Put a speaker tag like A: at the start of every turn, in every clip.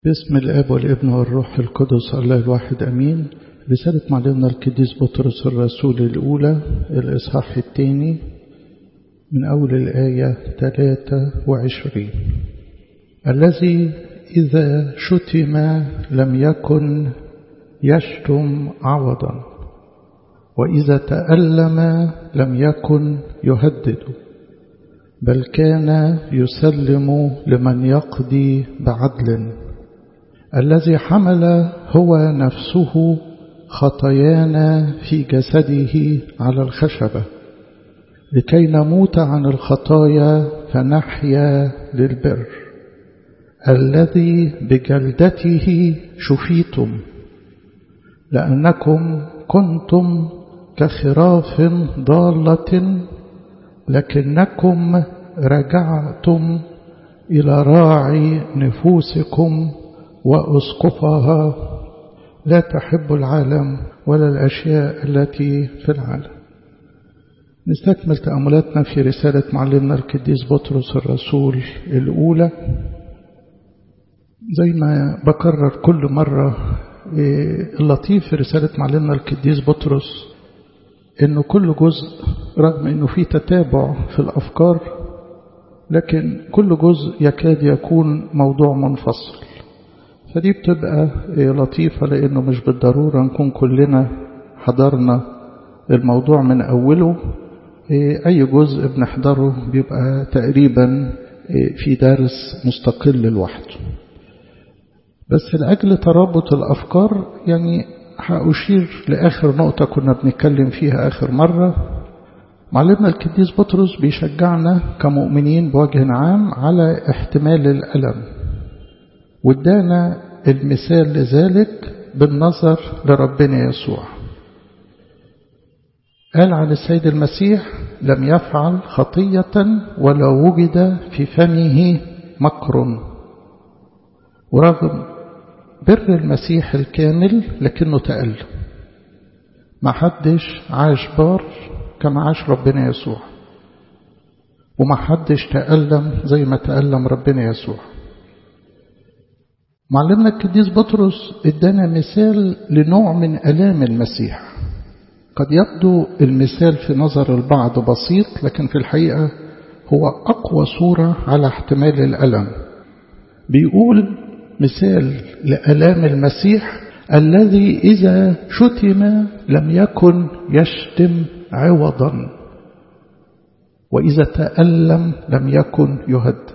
A: باسم الاب والابن والروح القدس الله الواحد امين رسالة معلمنا القديس بطرس الرسول الاولى الاصحاح الثاني من اول الايه 23 الذي اذا شتم لم يكن يشتم عوضا واذا تالم لم يكن يهدد بل كان يسلم لمن يقضي بعدل الذي حمل هو نفسه خطايانا في جسده على الخشبة لكي نموت عن الخطايا فنحيا للبر الذي بجلدته شفيتم لأنكم كنتم كخراف ضالة لكنكم رجعتم إلى راعي نفوسكم وأسقفها لا تحب العالم ولا الأشياء التي في العالم نستكمل تأملاتنا في رسالة معلمنا القديس بطرس الرسول الأولى زي ما بكرر كل مرة اللطيف في رسالة معلمنا القديس بطرس انه كل جزء رغم انه في تتابع في الافكار لكن كل جزء يكاد يكون موضوع منفصل فدي بتبقى لطيفة لانه مش بالضرورة نكون كلنا حضرنا الموضوع من اوله اي جزء بنحضره بيبقى تقريبا في درس مستقل لوحده بس لأجل ترابط الأفكار يعني هأشير لآخر نقطة كنا بنتكلم فيها آخر مرة معلمنا القديس بطرس بيشجعنا كمؤمنين بوجه عام على احتمال الألم وادانا المثال لذلك بالنظر لربنا يسوع قال عن السيد المسيح لم يفعل خطية ولا وجد في فمه مكر ورغم بر المسيح الكامل لكنه تألم ما حدش عاش بار كما عاش ربنا يسوع وما حدش تألم زي ما تألم ربنا يسوع معلمنا القديس بطرس ادانا مثال لنوع من ألام المسيح قد يبدو المثال في نظر البعض بسيط لكن في الحقيقة هو أقوى صورة على احتمال الألم بيقول مثال لألام المسيح الذي إذا شتم لم يكن يشتم عوضا وإذا تألم لم يكن يهدد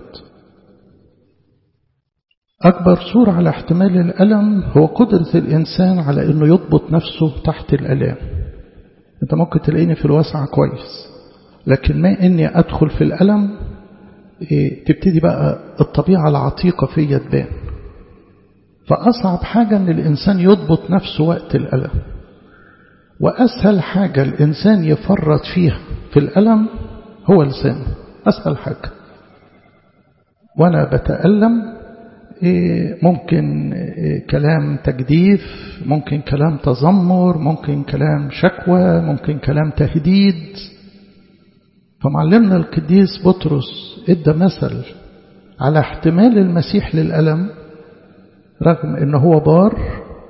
A: أكبر صورة على احتمال الألم هو قدرة الإنسان على أنه يضبط نفسه تحت الألام أنت ممكن تلاقيني في الواسع كويس لكن ما أني أدخل في الألم تبتدي بقى الطبيعة العتيقة فيا تبان فأصعب حاجة أن الإنسان يضبط نفسه وقت الألم وأسهل حاجة الإنسان يفرط فيها في الألم هو لسانه أسهل حاجة وأنا بتألم ممكن كلام تجديف ممكن كلام تذمر ممكن كلام شكوى ممكن كلام تهديد فمعلمنا القديس بطرس ادى مثل على احتمال المسيح للألم رغم ان هو بار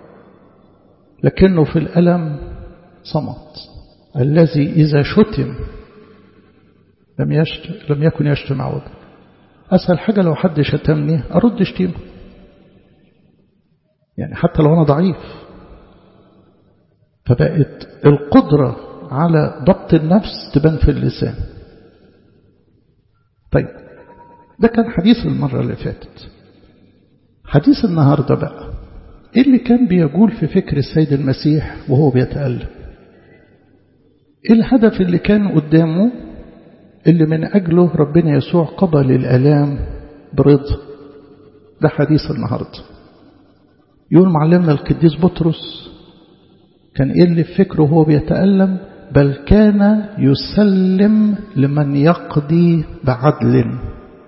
A: لكنه في الألم صمت الذي إذا شتم لم, يشتم لم يكن يشتم عوضا أسهل حاجة لو حد شتمني أرد شتيمه يعني حتى لو أنا ضعيف فبقت القدرة على ضبط النفس تبان في اللسان طيب ده كان حديث المرة اللي فاتت حديث النهاردة بقى إيه اللي كان بيقول في فكر السيد المسيح وهو بيتألم إيه الهدف اللي كان قدامه اللي من أجله ربنا يسوع قبل الألام برضا ده حديث النهاردة يقول معلمنا القديس بطرس كان إيه اللي في فكره وهو بيتألم بل كان يسلم لمن يقضي بعدل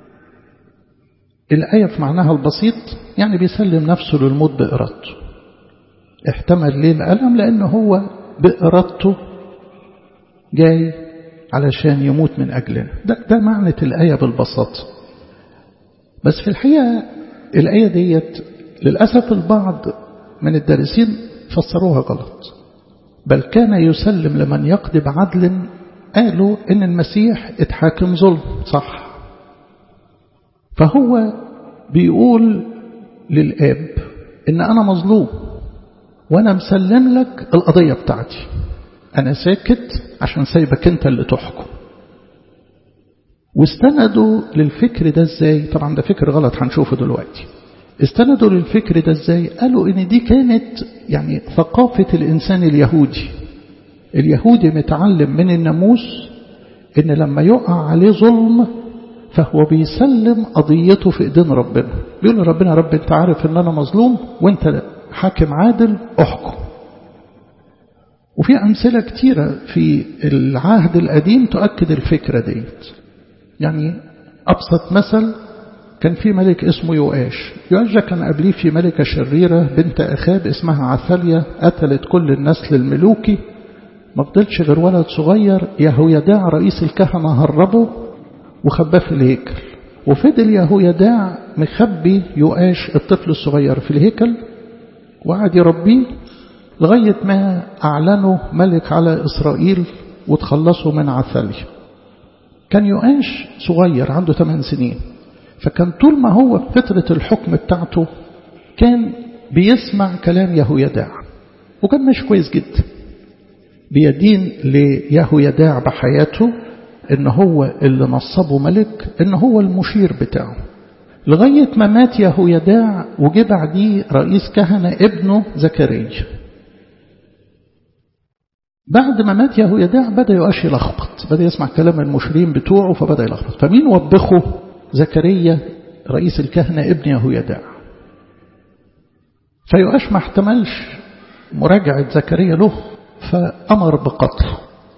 A: الآية في معناها البسيط يعني بيسلم نفسه للموت بإرادته احتمل ليه الألم لأنه هو بإرادته جاي علشان يموت من أجلنا ده, ده معنى الآية بالبساطة بس في الحقيقة الآية ديت للأسف البعض من الدارسين فسروها غلط بل كان يسلم لمن يقضي بعدل قالوا إن المسيح اتحاكم ظلم صح فهو بيقول للآب إن أنا مظلوم وأنا مسلم لك القضية بتاعتي أنا ساكت عشان سايبك أنت اللي تحكم واستندوا للفكر ده ازاي طبعا ده فكر غلط هنشوفه دلوقتي استندوا للفكر ده ازاي قالوا ان دي كانت يعني ثقافة الانسان اليهودي اليهودي متعلم من الناموس ان لما يقع عليه ظلم فهو بيسلم قضيته في ايدين ربنا بيقول لربنا رب انت عارف ان انا مظلوم وانت حاكم عادل احكم وفي أمثلة كتيرة في العهد القديم تؤكد الفكرة ديت يعني أبسط مثل كان في ملك اسمه يؤاش يؤاش كان قبليه في ملكة شريرة بنت أخاب اسمها عثالية قتلت كل النسل الملوكي ما فضلش غير ولد صغير يهويداع رئيس الكهنة هربه وخباه في الهيكل وفضل يهويداع مخبي يؤاش الطفل الصغير في الهيكل وقعد يربيه لغاية ما أعلنوا ملك على إسرائيل وتخلصوا من عثالية كان يؤاش صغير عنده 8 سنين فكان طول ما هو في فترة الحكم بتاعته كان بيسمع كلام يهويداع وكان ماشي كويس جدا بيدين ليهويداع بحياته ان هو اللي نصبه ملك ان هو المشير بتاعه لغاية ما مات يهويداع وجه بعديه رئيس كهنة ابنه زكريا بعد ما مات يهويداع بدأ يؤش يلخبط بدأ يسمع كلام المشرين بتوعه فبدأ يلخبط فمين وبخه زكريا رئيس الكهنة ابن يهويداع فيؤش ما احتملش مراجعة زكريا له فأمر بقتله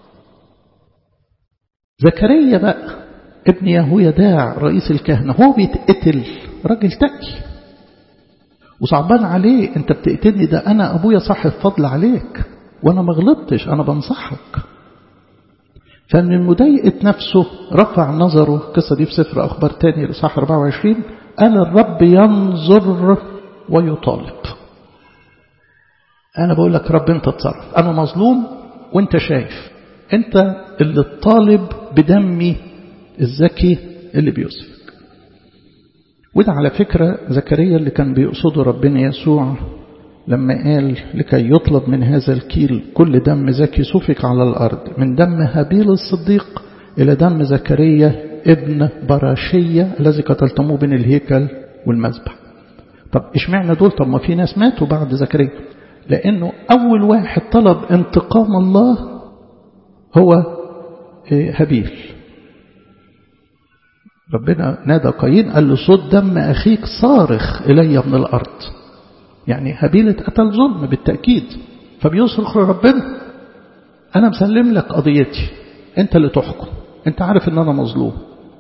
A: زكريا بقى ابن يهويداع رئيس الكهنة هو بيتقتل راجل تقي وصعبان عليه انت بتقتلني ده انا ابويا صاحب فضل عليك وانا ما غلطتش انا بنصحك فمن مضايقة نفسه رفع نظره القصة دي في سفر أخبار تاني لصح 24 قال الرب ينظر ويطالب أنا بقول لك رب أنت اتصرف أنا مظلوم وأنت شايف أنت اللي تطالب بدمي الذكي اللي بيوسفك وده على فكرة زكريا اللي كان بيقصده ربنا يسوع لما قال لكي يطلب من هذا الكيل كل دم زكي سفك على الأرض من دم هابيل الصديق إلى دم زكريا ابن براشية الذي قتلتموه بين الهيكل والمذبح طب اشمعنى دول طب ما في ناس ماتوا بعد زكريا لأنه أول واحد طلب انتقام الله هو هابيل ربنا نادى قايين قال له صوت دم أخيك صارخ إلي من الأرض يعني هابيل اتقتل ظلم بالتأكيد فبيصرخ لربنا أنا مسلم لك قضيتي أنت اللي تحكم أنت عارف أن أنا مظلوم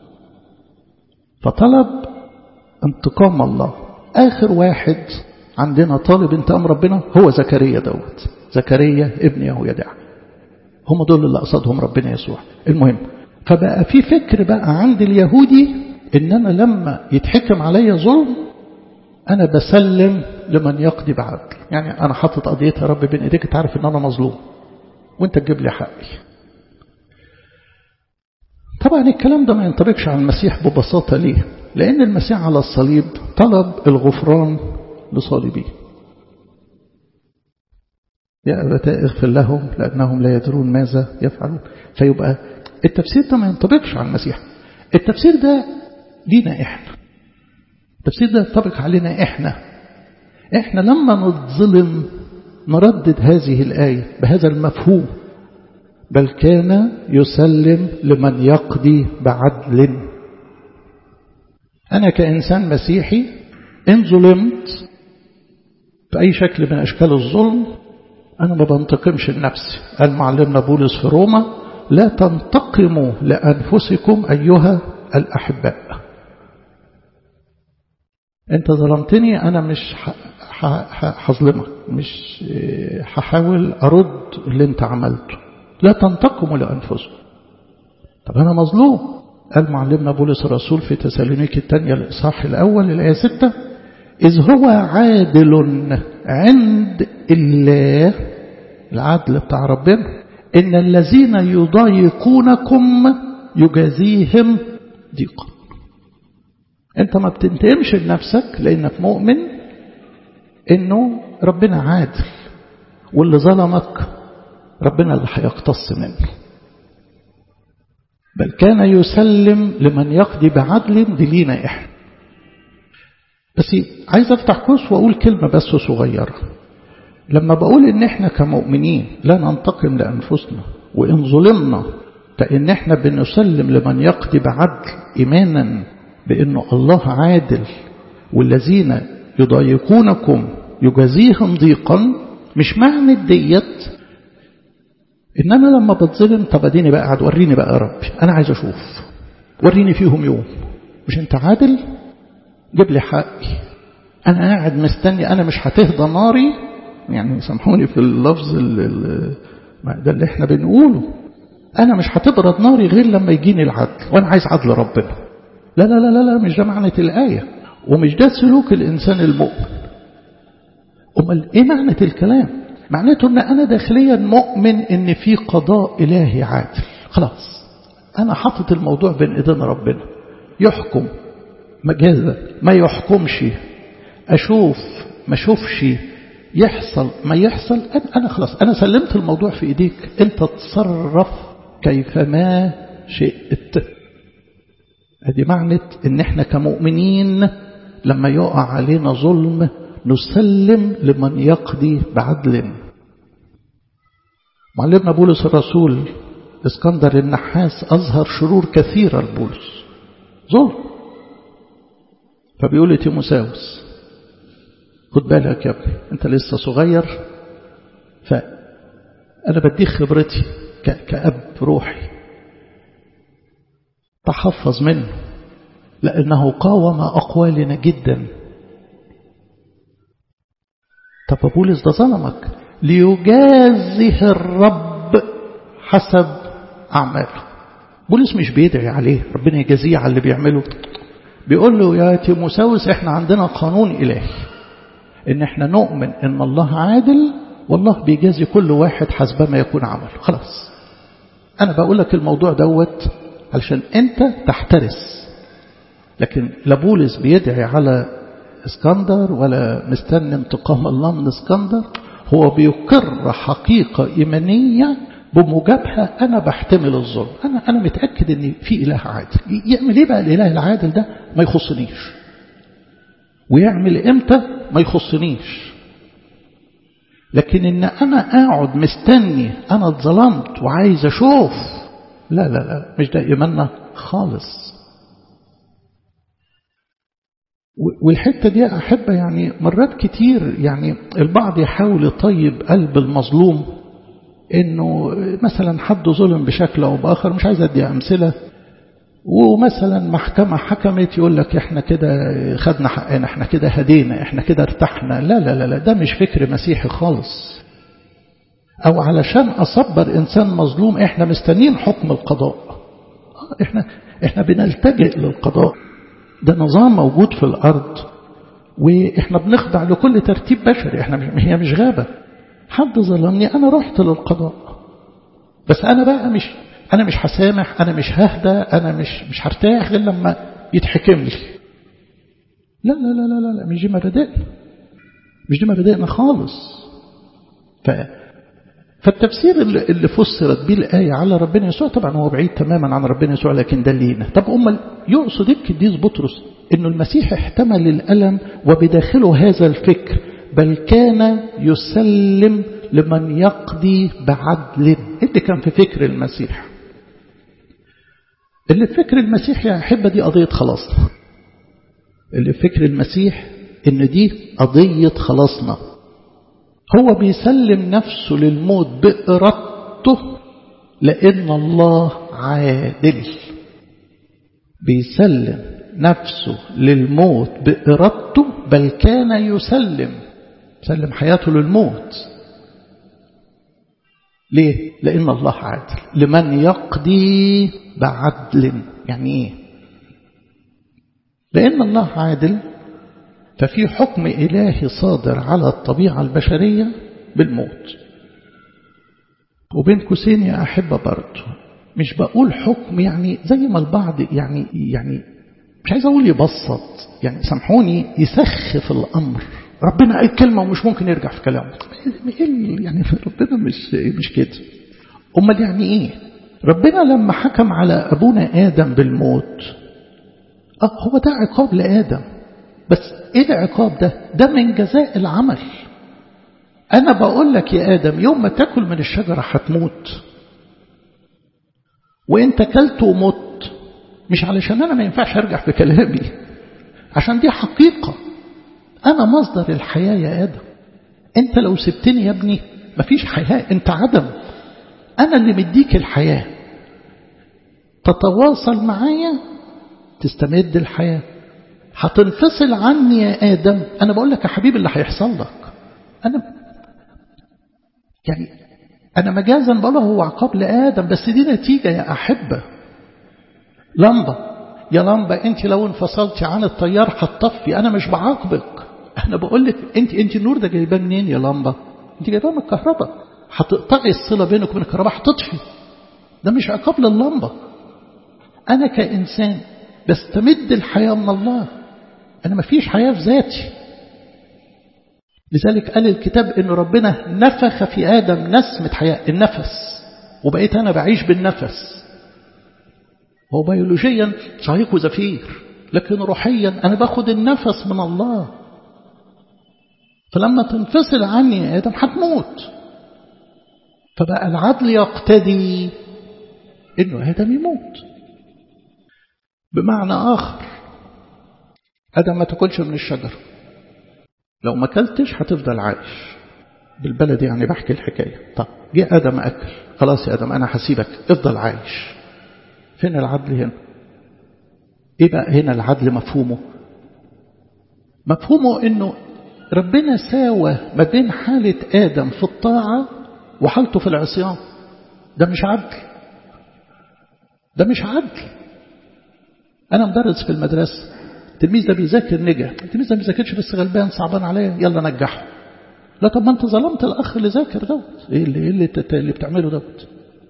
A: فطلب انتقام الله آخر واحد عندنا طالب انتقام ربنا هو زكريا دوت زكريا ابن يهويدع هم دول اللي قصدهم ربنا يسوع المهم فبقى في فكر بقى عند اليهودي ان انا لما يتحكم عليا ظلم انا بسلم لمن يقضي بعدل يعني انا حاطط قضيتها يا رب بين ايديك تعرف ان انا مظلوم وانت تجيب لي حقي طبعا الكلام ده ما ينطبقش على المسيح ببساطة ليه لأن المسيح على الصليب طلب الغفران لصالبيه يا أبتاء اغفر لهم لأنهم لا يدرون ماذا يفعلون فيبقى التفسير ده ما ينطبقش على المسيح التفسير ده لينا إحنا التفسير ده ينطبق علينا إحنا إحنا لما نتظلم نردد هذه الآية بهذا المفهوم بل كان يسلم لمن يقضي بعدل أنا كإنسان مسيحي إن ظلمت بأي شكل من أشكال الظلم أنا ما بنتقمش لنفسي قال معلمنا بولس في روما لا تنتقموا لأنفسكم أيها الأحباء أنت ظلمتني أنا مش هظلمك مش هحاول أرد اللي أنت عملته لا تنتقموا لأنفسكم طب أنا مظلوم قال معلمنا بولس الرسول في تسالونيك الثانية الإصحاح الأول الآية 6 إذ هو عادل عند الله العدل بتاع ربنا إن الذين يضايقونكم يجازيهم ضيقا أنت ما بتنتقمش لنفسك لأنك مؤمن إنه ربنا عادل واللي ظلمك ربنا اللي هيقتص منه بل كان يسلم لمن يقضي بعدل دي لينا إحنا بس عايز أفتح قوس وأقول كلمة بس صغيرة لما بقول إن إحنا كمؤمنين لا ننتقم لأنفسنا وإن ظلمنا فإن إحنا بنسلم لمن يقضي بعدل إيمانا بأنه الله عادل والذين يضايقونكم يجازيهم ضيقا مش معنى ديت إن أنا لما بتظلم طب أديني بقى قاعد وريني بقى يا ربي أنا عايز أشوف وريني فيهم يوم مش أنت عادل جيب لي حقي أنا قاعد مستني أنا مش هتهدى ناري يعني سامحوني في اللفظ ده اللي احنا بنقوله أنا مش هتبرد ناري غير لما يجيني العدل وأنا عايز عدل ربنا لا لا لا لا, لا مش ده معنى الآية ومش ده سلوك الإنسان المؤمن أمال إيه معنى الكلام معناته أن أنا داخليا مؤمن أن في قضاء إلهي عادل خلاص أنا حاطط الموضوع بين إيدين ربنا يحكم مجازا ما يحكمش أشوف ما أشوفش يحصل ما يحصل أنا خلاص أنا سلمت الموضوع في إيديك أنت تصرف كيفما شئت هذه معنى ان احنا كمؤمنين لما يقع علينا ظلم نسلم لمن يقضي بعدل معلمنا بولس الرسول اسكندر النحاس أظهر شرور كثيرة لبولس ظلم فبيقول لتيموساوس خد بالك يا ابني انت لسه صغير فأنا بديك خبرتي كأب روحي تحفظ منه لأنه قاوم أقوالنا جدا طب بولس ده ظلمك ليجازه الرب حسب أعماله بولس مش بيدعي عليه ربنا يجازيه على اللي بيعمله بيقول له يا تيموساوس احنا عندنا قانون إلهي ان احنا نؤمن ان الله عادل والله بيجازي كل واحد حسب ما يكون عمله خلاص انا بقول لك الموضوع دوت علشان انت تحترس لكن لا بولس بيدعي على اسكندر ولا مستني انتقام الله من اسكندر هو بيقر حقيقة إيمانية بموجبها أنا بحتمل الظلم أنا, أنا متأكد أن في إله عادل يعمل إيه بقى الإله العادل ده ما يخصنيش ويعمل إمتى ما يخصنيش لكن إن أنا أقعد مستني أنا اتظلمت وعايز أشوف لا لا لا مش ده إيماننا خالص والحتة دي أحب يعني مرات كتير يعني البعض يحاول يطيب قلب المظلوم إنه مثلا حد ظلم بشكل أو بآخر مش عايز أدي أمثلة ومثلا محكمة حكمت يقول لك احنا كده خدنا حقنا احنا كده هدينا احنا كده ارتحنا لا لا لا لا ده مش فكر مسيحي خالص او علشان اصبر انسان مظلوم احنا مستنين حكم القضاء احنا احنا بنلتجئ للقضاء ده نظام موجود في الارض واحنا بنخضع لكل ترتيب بشري احنا مش هي مش غابة حد ظلمني انا رحت للقضاء بس انا بقى مش أنا مش هسامح أنا مش ههدى أنا مش مش هرتاح غير لما يتحكم لي لا لا لا لا لا, لا مش دي مبادئنا مش دي مبادئنا خالص ف فالتفسير اللي, اللي فسرت بيه الآية على ربنا يسوع طبعا هو بعيد تماما عن ربنا يسوع لكن ده لينا طب أمال يقصد القديس بطرس إنه المسيح احتمل الألم وبداخله هذا الفكر بل كان يسلم لمن يقضي بعدل اللي كان في فكر المسيح اللي في فكر المسيح يا أحبة دي قضية خلاصنا اللي في فكر المسيح إن دي قضية خلاصنا هو بيسلم نفسه للموت بإرادته لأن الله عادل بيسلم نفسه للموت بإرادته بل كان يسلم سلم حياته للموت ليه؟ لأن الله عادل لمن يقضي بعدل يعني إيه؟ لأن الله عادل ففي حكم إلهي صادر على الطبيعة البشرية بالموت وبين قوسين يا أحبة برضه مش بقول حكم يعني زي ما البعض يعني يعني مش عايز أقول يبسط يعني سامحوني يسخف الأمر ربنا قال كلمة ومش ممكن يرجع في كلامه يعني ربنا مش مش كده أمال يعني إيه ربنا لما حكم على أبونا آدم بالموت آه هو ده عقاب لآدم بس إيه العقاب ده ده من جزاء العمل أنا بقول لك يا آدم يوم ما تاكل من الشجرة هتموت وإنت كلت ومت مش علشان أنا ما ينفعش أرجع في كلامي عشان دي حقيقة أنا مصدر الحياة يا آدم أنت لو سبتني يا ابني مفيش حياة أنت عدم أنا اللي مديك الحياة تتواصل معايا تستمد الحياة هتنفصل عني يا آدم أنا بقول لك يا حبيبي اللي هيحصل لك أنا يعني أنا مجازا بقوله هو عقاب لآدم بس دي نتيجة يا أحبة لمبة يا لمبة أنت لو انفصلتي عن التيار هتطفي أنا مش بعاقبك أنا بقول لك أنت أنت النور ده جايباه منين يا لمبة أنت جايباه من الكهرباء هتقطعي الصلة بينك وبين الكهرباء هتطفي ده مش عقاب لللمبة أنا كإنسان بستمد الحياة من الله أنا ما فيش حياة في ذاتي لذلك قال الكتاب أن ربنا نفخ في آدم نسمة حياة النفس وبقيت أنا بعيش بالنفس هو بيولوجيا شهيق وزفير لكن روحيا أنا باخد النفس من الله فلما تنفصل عني يا آدم هتموت فبقى العدل يقتدي انه آدم يموت بمعنى آخر آدم ما تاكلش من الشجر لو ما اكلتش هتفضل عايش بالبلد يعني بحكي الحكاية طب جه آدم أكل خلاص يا آدم أنا هسيبك افضل عايش فين العدل هنا ايه بقى هنا العدل مفهومه مفهومه انه ربنا ساوى ما بين حالة آدم في الطاعة وحالته في العصيان ده مش عدل ده مش عدل أنا مدرس في المدرسة التلميذ ده بيذاكر نجح التلميذ ده ما بيذاكرش بس غلبان صعبان عليا يلا نجحه لا طب ما انت ظلمت الأخ اللي ذاكر دوت ايه اللي, إيه اللي, اللي بتعمله دوت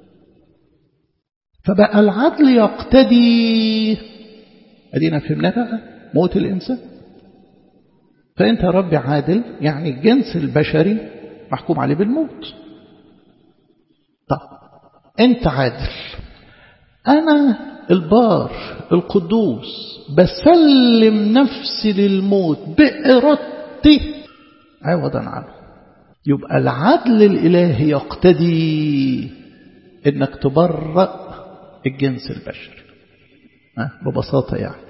A: فبقى العدل يقتدي ادينا فهمنا بقى موت الإنسان فأنت يا رب عادل يعني الجنس البشري محكوم عليه بالموت طب أنت عادل أنا البار القدوس بسلم نفسي للموت بإرادتي عوضا عنه يبقى العدل الإلهي يقتدي إنك تبرأ الجنس البشري ببساطة يعني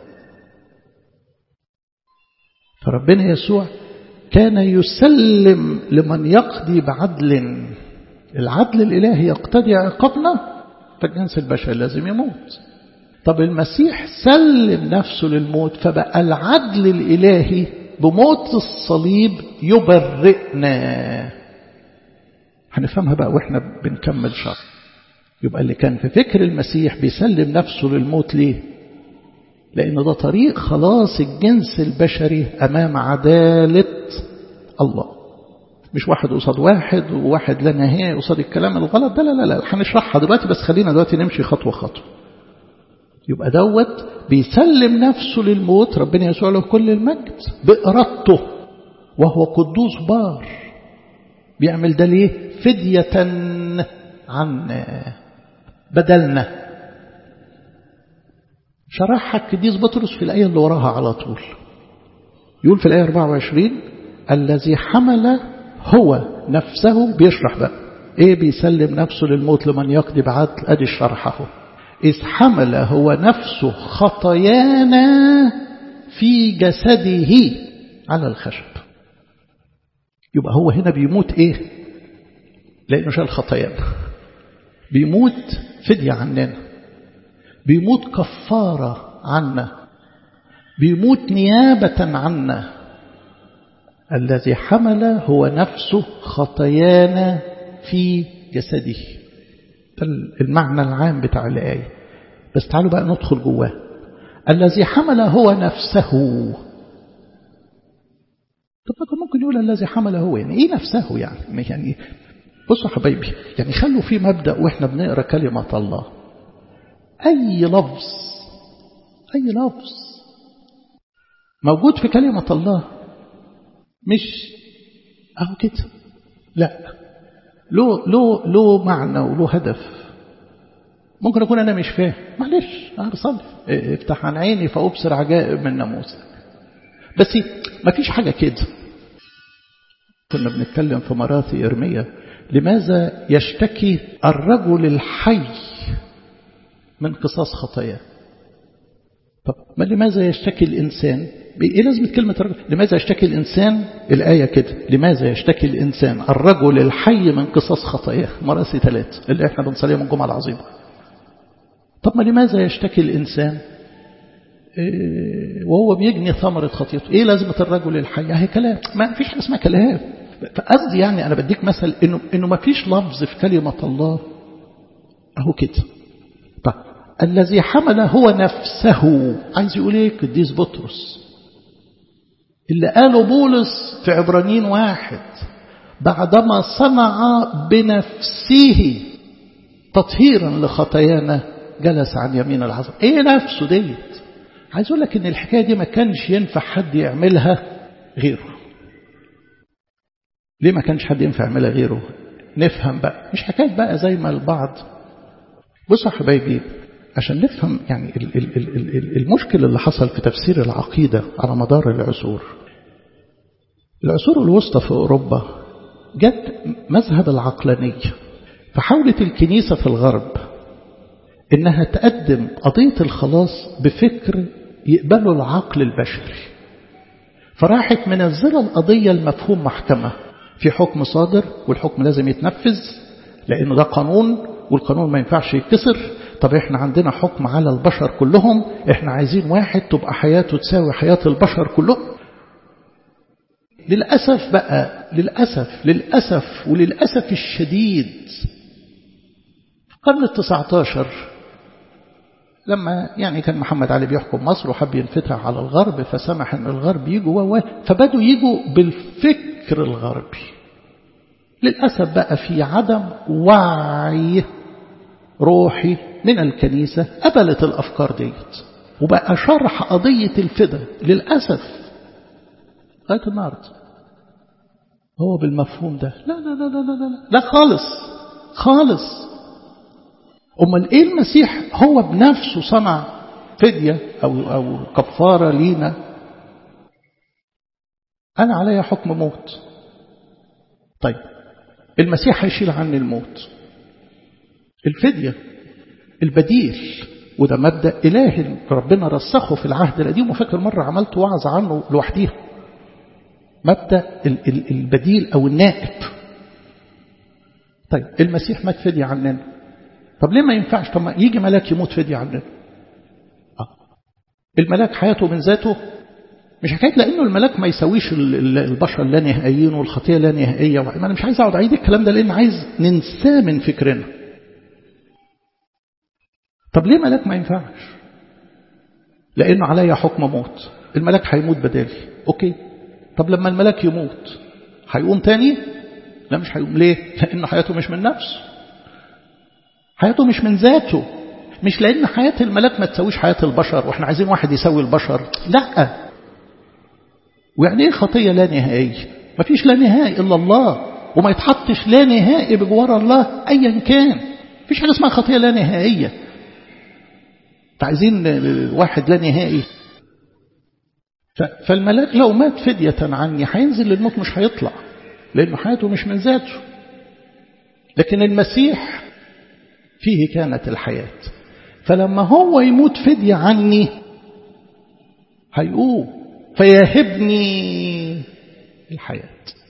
A: فربنا يسوع كان يسلم لمن يقضي بعدل العدل الإلهي يقتضي عقابنا فالجنس البشري لازم يموت طب المسيح سلم نفسه للموت فبقى العدل الإلهي بموت الصليب يبرئنا هنفهمها بقى واحنا بنكمل شر يبقى اللي كان في فكر المسيح بيسلم نفسه للموت ليه لأن ده طريق خلاص الجنس البشري أمام عدالة الله مش واحد قصاد واحد وواحد لا نهاية قصاد الكلام الغلط ده لا لا لا هنشرحها دلوقتي بس خلينا دلوقتي نمشي خطوة خطوة يبقى دوت بيسلم نفسه للموت ربنا يسوع له كل المجد بإرادته وهو قدوس بار بيعمل ده ليه فدية عنا بدلنا شرحها القديس بطرس في الآية اللي وراها على طول يقول في الآية 24 الذي حمل هو نفسه بيشرح بقى ايه بيسلم نفسه للموت لمن يقضي بعدل ادي الشرح اهو إذ حمل هو نفسه خطايانا في جسده على الخشب يبقى هو هنا بيموت ايه لانه شال خطايانا بيموت فدية عننا بيموت كفارة عنا بيموت نيابة عنا الذي حمل هو نفسه خطايانا في جسده ده المعنى العام بتاع الآية بس تعالوا بقى ندخل جواه الذي حمل هو نفسه طب ما كان ممكن يقول الذي حمل هو يعني ايه نفسه يعني يعني بصوا حبايبي يعني خلوا في مبدأ واحنا بنقرا كلمة الله أي لفظ أي لفظ موجود في كلمة الله مش أهو كده لا له له له معنى وله هدف ممكن أكون أنا مش فاهم معلش أنا بصلي افتح عن عيني فأبصر عجائب من ناموسك بس ما فيش حاجة كده كنا بنتكلم في مراثي إرمية لماذا يشتكي الرجل الحي من قصاص خطاياه طب ما لماذا يشتكي الإنسان إيه لازمة كلمة الرجل لماذا يشتكي الإنسان الآية كده لماذا يشتكي الإنسان الرجل الحي من قصاص خطاياه مراسي ثلاث اللي احنا بنصليها من الجمعة العظيمة طب ما لماذا يشتكي الإنسان إيه وهو بيجني ثمرة خطيته ايه لازمة الرجل الحي هي كلام ما فيش حاجة اسمها كلام فقصدي يعني أنا بديك مثل إنه, إنه ما فيش لفظ في كلمة الله أهو كده طيب الذي حمل هو نفسه عايز يقول ايه قديس بطرس اللي قاله بولس في عبرانيين واحد بعدما صنع بنفسه تطهيرا لخطايانا جلس عن يمين العظم ايه نفسه ديت عايز اقول لك ان الحكايه دي ما كانش ينفع حد يعملها غيره ليه ما كانش حد ينفع يعملها غيره نفهم بقى مش حكايه بقى زي ما البعض بصوا يا حبايبي عشان نفهم يعني المشكل اللي حصل في تفسير العقيدة على مدار العصور العصور الوسطى في أوروبا جت مذهب العقلانية فحاولت الكنيسة في الغرب إنها تقدم قضية الخلاص بفكر يقبله العقل البشري فراحت منزلة القضية المفهوم محكمة في حكم صادر والحكم لازم يتنفذ لأنه ده قانون والقانون ما ينفعش يتكسر طب احنا عندنا حكم على البشر كلهم احنا عايزين واحد تبقى حياته تساوي حياة البشر كلهم للأسف بقى للأسف للأسف وللأسف الشديد في القرن التسعة عشر لما يعني كان محمد علي بيحكم مصر وحب ينفتح على الغرب فسمح ان الغرب يجوا فبدوا يجوا بالفكر الغربي للأسف بقى في عدم وعي روحي من الكنيسة قبلت الأفكار ديت وبقى شرح قضية الفدا للأسف لغاية النهاردة هو بالمفهوم ده لا لا لا لا لا لا, لا خالص خالص أمال إيه المسيح هو بنفسه صنع فدية أو, أو كفارة لينا أنا عليا حكم موت طيب المسيح هيشيل عني الموت الفدية البديل وده مبدأ إلهي ربنا رسخه في العهد القديم وفاكر مرة عملت وعظ عنه لوحديها مبدأ البديل أو النائب طيب المسيح مات فدية عننا طب ليه ما ينفعش طب ما يجي ملاك يموت فدية عننا آه. الملاك حياته من ذاته مش حكاية لأنه الملاك ما يسويش البشر لا نهائيين والخطية لا نهائية ما أنا مش عايز أقعد أعيد الكلام ده لأن عايز ننساه من فكرنا طب ليه ملاك ما ينفعش لأنه عليا حكم موت الملاك هيموت بدالي أوكي طب لما الملاك يموت هيقوم تاني لا مش هيقوم ليه لأنه حياته مش من نفسه حياته مش من ذاته مش لأن حياة الملاك ما تسويش حياة البشر وإحنا عايزين واحد يسوي البشر لا ويعني ايه خطية لا نهائية ما فيش لا نهائي إلا الله وما يتحطش لا نهائي بجوار الله أيا كان فيش حاجة اسمها خطية لا نهائية عايزين واحد لا نهائي فالملاك لو مات فدية عني هينزل للموت مش هيطلع لأنه حياته مش من ذاته لكن المسيح فيه كانت الحياة فلما هو يموت فدية عني هيقوم فيهبني الحياة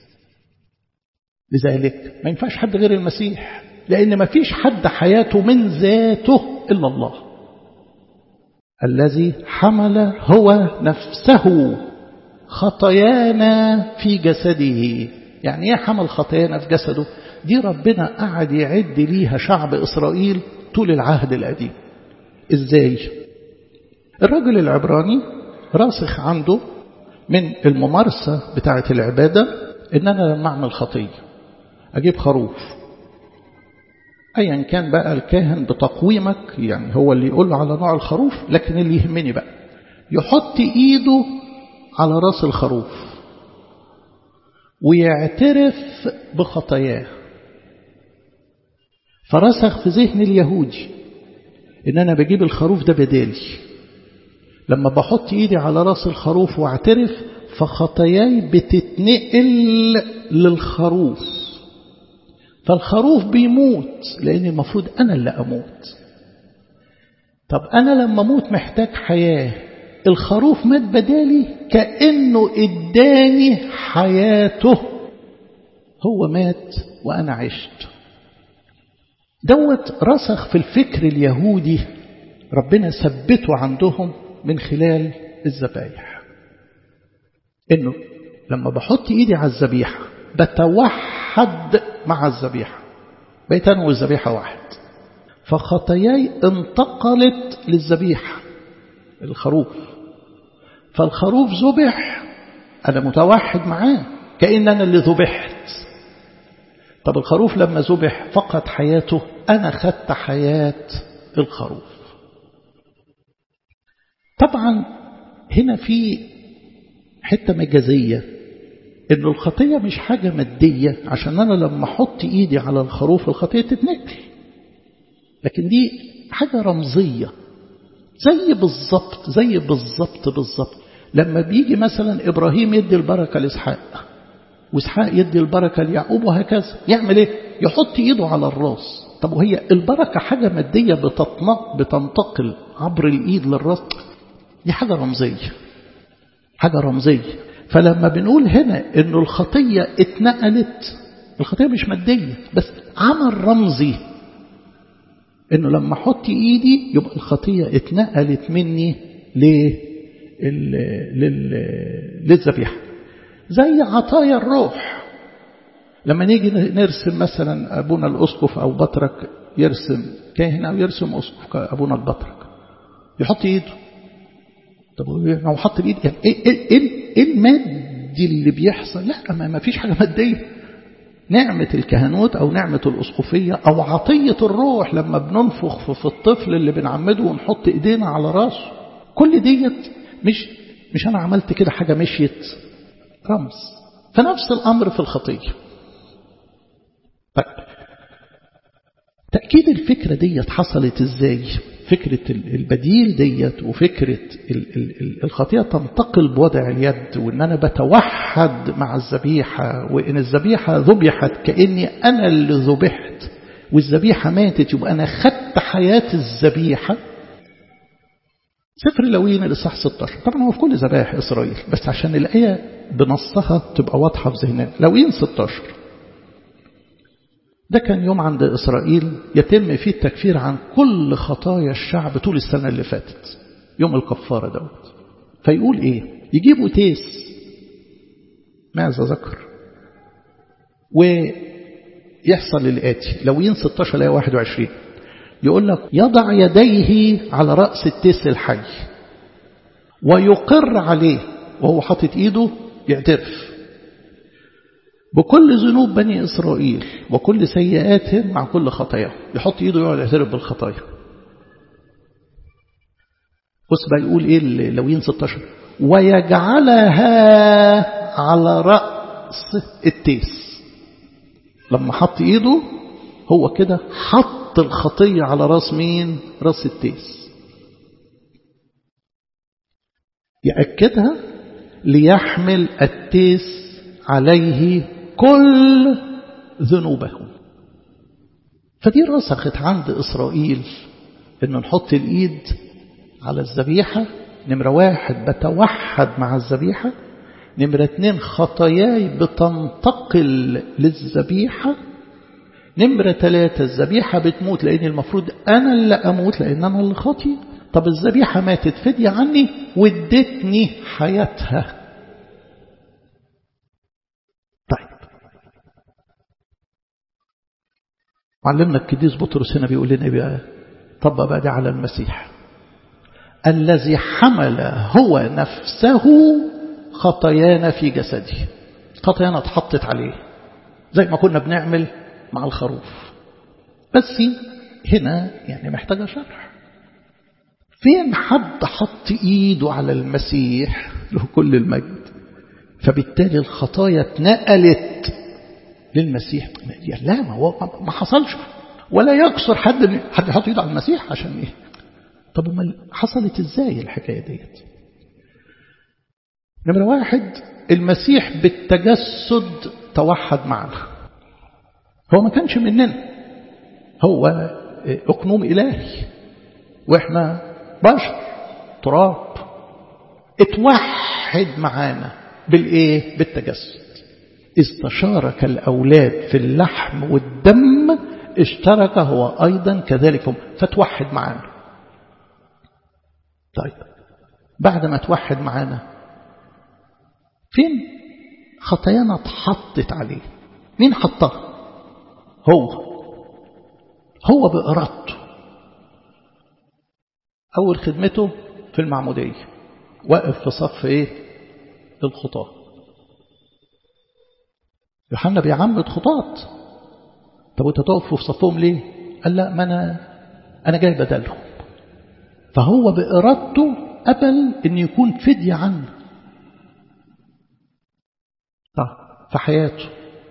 A: لذلك ما ينفعش حد غير المسيح لأن ما فيش حد حياته من ذاته إلا الله الذي حمل هو نفسه خطايانا في جسده يعني ايه حمل خطايانا في جسده دي ربنا قعد يعد ليها شعب إسرائيل طول العهد القديم ازاي الرجل العبراني راسخ عنده من الممارسة بتاعة العبادة إن أنا لما أعمل خطية أجيب خروف أيا كان بقى الكاهن بتقويمك يعني هو اللي يقول على نوع الخروف لكن اللي يهمني بقى يحط إيده على راس الخروف ويعترف بخطاياه فرسخ في ذهن اليهودي إن أنا بجيب الخروف ده بدالي لما بحط إيدي على راس الخروف واعترف فخطاياي بتتنقل للخروف فالخروف بيموت لأن المفروض أنا اللي أموت طب أنا لما أموت محتاج حياة الخروف مات بدالي كأنه إداني حياته هو مات وأنا عشت دوت رسخ في الفكر اليهودي ربنا ثبته عندهم من خلال الذبايح انه لما بحط ايدي على الذبيحه بتوحد مع الذبيحه بقيت انا والذبيحه واحد فخطاياي انتقلت للذبيحه الخروف فالخروف ذبح انا متوحد معاه كأن انا اللي ذبحت طب الخروف لما ذبح فقد حياته أنا خدت حياة الخروف طبعا هنا في حتة مجازية إن الخطية مش حاجة مادية عشان أنا لما أحط إيدي على الخروف الخطية تتنقل لكن دي حاجة رمزية زي بالظبط زي بالظبط بالظبط لما بيجي مثلا إبراهيم يدي البركة لإسحاق وإسحاق يدي البركة ليعقوب وهكذا يعمل إيه؟ يحط إيده على الراس طب وهي البركة حاجة مادية بتنتقل عبر الإيد للراس دي حاجة رمزية حاجة رمزية فلما بنقول هنا إنه الخطية اتنقلت الخطية مش مادية بس عمل رمزي إنه لما أحط إيدي يبقى الخطية اتنقلت مني للذبيحة زي عطايا الروح لما نيجي نرسم مثلا أبونا الأسقف أو بطرك يرسم كاهن أو يرسم أسقف أبونا البطرك يحط إيده طب هو حط الإيد يعني إيه, إيه, إيه المادي اللي بيحصل لا ما فيش حاجة مادية نعمة الكهنوت أو نعمة الأسقفية أو عطية الروح لما بننفخ في الطفل اللي بنعمده ونحط إيدينا على راسه كل ديت مش مش أنا عملت كده حاجة مشيت رمز فنفس الأمر في الخطية طيب تأكيد الفكرة ديت حصلت ازاي فكرة البديل ديت وفكرة الخطية تنتقل بوضع اليد وان انا بتوحد مع الذبيحة وان الذبيحة ذبحت كأني انا اللي ذبحت والذبيحة ماتت يبقى انا خدت حياة الذبيحة سفر لوين الإصحاح 16 طبعا هو في كل ذبائح إسرائيل بس عشان الآية بنصها تبقى واضحة في ذهننا لوين 16 ده كان يوم عند إسرائيل يتم فيه التكفير عن كل خطايا الشعب طول السنة اللي فاتت يوم الكفارة دوت فيقول إيه يجيبوا تيس ماذا ذكر ويحصل الآتي لوين 16 لآية 21 يقول لك يضع يديه على رأس التيس الحي ويقر عليه وهو حاطط ايده يعترف بكل ذنوب بني إسرائيل وكل سيئاتهم مع كل خطاياهم يحط ايده يقعد يعترف بالخطايا بص بقى يقول ايه لوين 16 ويجعلها على رأس التيس لما حط ايده هو كده حط الخطية على راس مين راس التيس يأكدها ليحمل التيس عليه كل ذنوبهم فدي رسخت عند إسرائيل إنه نحط الإيد على الذبيحة نمرة واحد بتوحد مع الذبيحة نمرة اتنين خطاياي بتنتقل للذبيحة نمرة ثلاثة الذبيحة بتموت لأن المفروض أنا اللي أموت لأن أنا اللي خاطي طب الذبيحة ماتت فدية عني وادتني حياتها طيب معلمنا القديس بطرس هنا بيقول لنا بقى طبق بقى ده على المسيح الذي حمل هو نفسه خطايانا في جسده خطايانا اتحطت عليه زي ما كنا بنعمل مع الخروف بس هنا يعني محتاجة شرح فين حد حط ايده على المسيح له كل المجد فبالتالي الخطايا اتنقلت للمسيح لا ما هو ما حصلش ولا يكسر حد حد يحط ايده على المسيح عشان ايه طب امال حصلت ازاي الحكايه ديت نمره واحد المسيح بالتجسد توحد معنا هو ما كانش مننا هو اقنوم الهي واحنا بشر تراب اتوحد معانا بالايه بالتجسد إذ تشارك الأولاد في اللحم والدم اشترك هو أيضا كذلك هم فتوحد معانا طيب بعد ما توحد معانا فين خطايانا اتحطت عليه مين حطها هو هو بإرادته أول خدمته في المعمودية واقف في صف إيه الخطاه يوحنا بيعمد خطاط طب وانت تقف في صفهم ليه قال لا ما انا انا جاي بدلهم فهو بارادته قبل ان يكون فدية عنه طب في حياته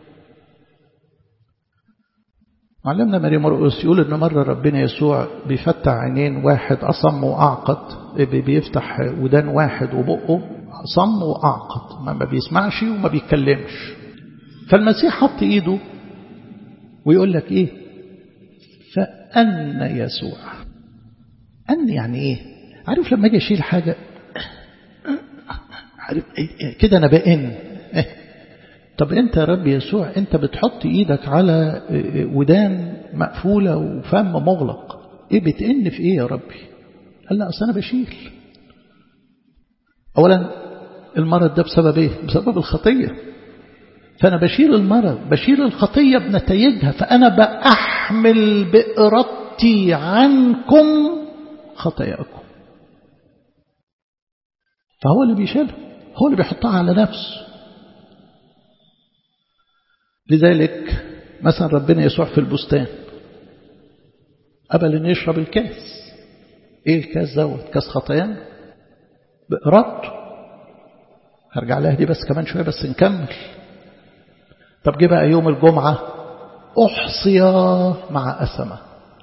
A: معلمنا ماري مرقس يقول ان مرة ربنا يسوع بيفتح عينين واحد أصم وأعقد بيفتح ودان واحد وبقه صم وأعقد ما بيسمعش وما بيتكلمش فالمسيح حط ايده ويقول لك ايه فأن يسوع أن يعني ايه عارف لما اجي اشيل حاجة عارف إيه كده انا بأن إيه طب انت يا رب يسوع انت بتحط ايدك على ودان مقفولة وفم مغلق ايه بتأن في ايه يا ربي قال لا اصل انا بشيل اولا المرض ده بسبب ايه بسبب الخطيه فأنا بشيل المرض بشيل الخطية بنتائجها فأنا بأحمل بإرادتي عنكم خطاياكم فهو اللي بيشيلها هو اللي بيحطها على نفسه لذلك مثلا ربنا يسوع في البستان قبل ان يشرب الكاس ايه الكاس دوت كاس خطايانا بإرادته هرجع لها دي بس كمان شوية بس نكمل طب جه بقى يوم الجمعة أحصي مع أسمة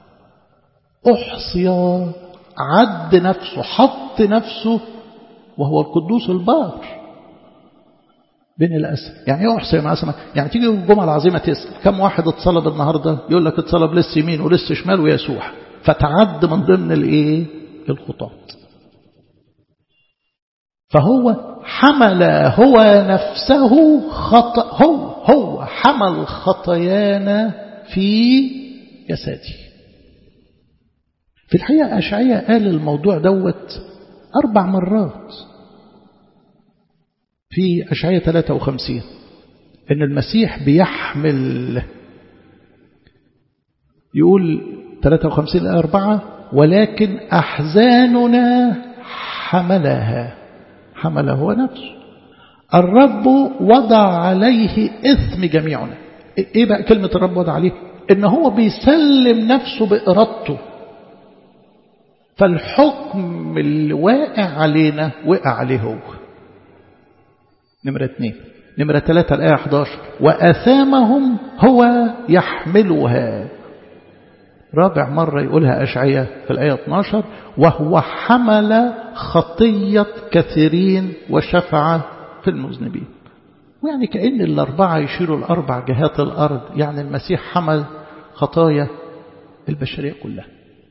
A: أحصي عد نفسه حط نفسه وهو القدوس البار بين الأسم يعني ايه أحصي مع أسمة يعني تيجي الجمعة العظيمة تسأل كم واحد اتصلب النهاردة يقول لك اتصلب لسه يمين ولسه شمال ويسوع فتعد من ضمن الايه الخطاط فهو حمل هو نفسه خطأ هو هو حمل خطايانا في جسدي في الحقيقة أشعية قال الموضوع دوت أربع مرات في أشعية 53 إن المسيح بيحمل يقول 53 الآية 4 ولكن أحزاننا حملها حمل هو نفسه الرب وضع عليه إثم جميعنا إيه بقى كلمة الرب وضع عليه إن هو بيسلم نفسه بإرادته فالحكم اللي واقع علينا وقع عليه هو نمرة اثنين نمرة ثلاثة الآية 11 وأثامهم هو يحملها رابع مرة يقولها أشعية في الآية 12 وهو حمل خطية كثيرين وشفع في المذنبين ويعني كأن الأربعة يشيروا الأربع جهات الأرض يعني المسيح حمل خطايا البشرية كلها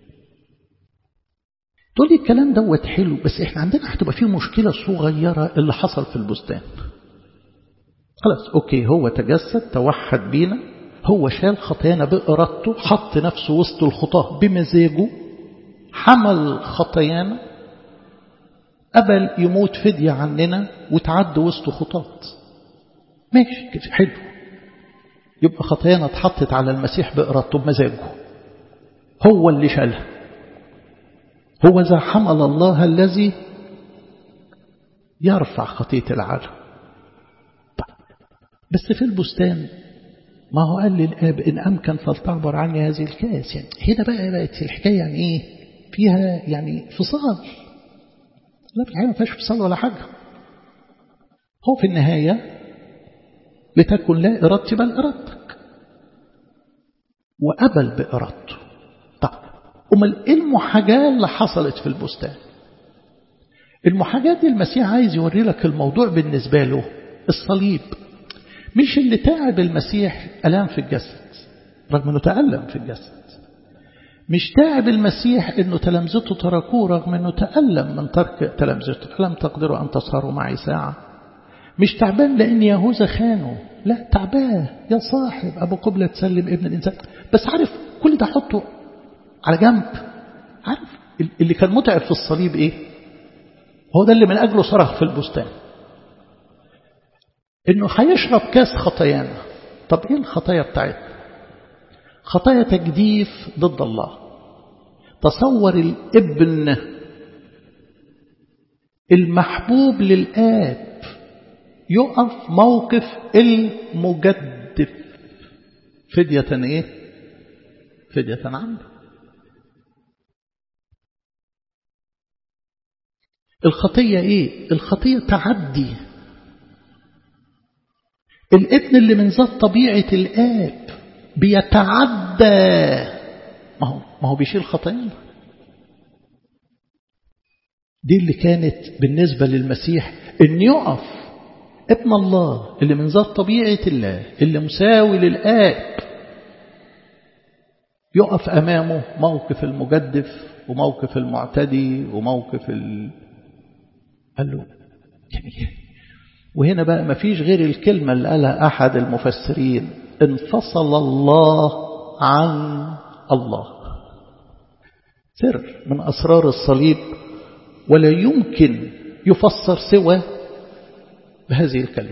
A: تقول لي الكلام دوت حلو بس احنا عندنا هتبقى فيه مشكلة صغيرة اللي حصل في البستان خلاص اوكي هو تجسد توحد بينا هو شال خطايانا بإرادته حط نفسه وسط الخطاه بمزاجه حمل خطايانا قبل يموت فدية عننا وتعد وسط خطاط ماشي حلو يبقى خطايانا اتحطت على المسيح بإرادته بمزاجه هو اللي شالها هو ذا حمل الله الذي يرفع خطية العالم بس في البستان ما هو قال للآب إن أمكن فلتعبر عني هذه الكاس يعني هنا بقى بقت الحكاية يعني إيه فيها يعني فصال لا في الحقيقة ما فيهاش فصال ولا حاجة هو في النهاية لتكن لا إرادتي بل إرادتك وقبل بإرادته طب أمال إيه المحاجاة اللي حصلت في البستان المحاجاة دي المسيح عايز يوري لك الموضوع بالنسبة له الصليب مش اللي تعب المسيح ألام في الجسد رغم أنه تألم في الجسد مش تعب المسيح أنه تلامذته تركوه رغم أنه تألم من ترك تلامذته ألم تقدروا أن تسهروا معي ساعة مش تعبان لأن يهوذا خانه لا تعبان يا صاحب أبو قبلة تسلم ابن الإنسان بس عارف كل ده حطه على جنب عارف اللي كان متعب في الصليب إيه هو ده اللي من أجله صرخ في البستان إنه هيشرب كاس خطايانا طب إيه الخطايا بتاعتنا خطايا تجديف ضد الله تصور الابن المحبوب للآب يقف موقف المجدف فدية ايه فدية عنه الخطية ايه الخطية تعدي الابن اللي من ذات طبيعة الآب بيتعدى ما هو ما هو بيشيل خطايانا دي اللي كانت بالنسبة للمسيح ان يقف ابن الله اللي من ذات طبيعة الله اللي مساوي للآب يقف أمامه موقف المجدف وموقف المعتدي وموقف ال... قال له جميل وهنا بقى ما فيش غير الكلمة اللي قالها أحد المفسرين انفصل الله عن الله سر من أسرار الصليب ولا يمكن يفسر سوى بهذه الكلمة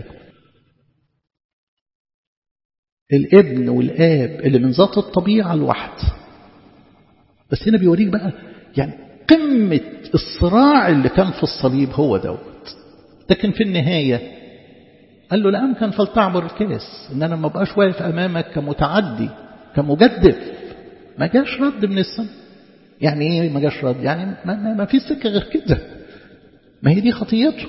A: الابن والآب اللي من ذات الطبيعة الواحد بس هنا بيوريك بقى يعني قمة الصراع اللي كان في الصليب هو دوت لكن في النهاية قال له لا أمكن فلتعبر الكاس إن أنا ما بقاش واقف أمامك كمتعدي كمجدف ما جاش رد من السماء يعني ايه ما جاش رد يعني ما, ما, ما في سكة غير كده ما هي دي خطيته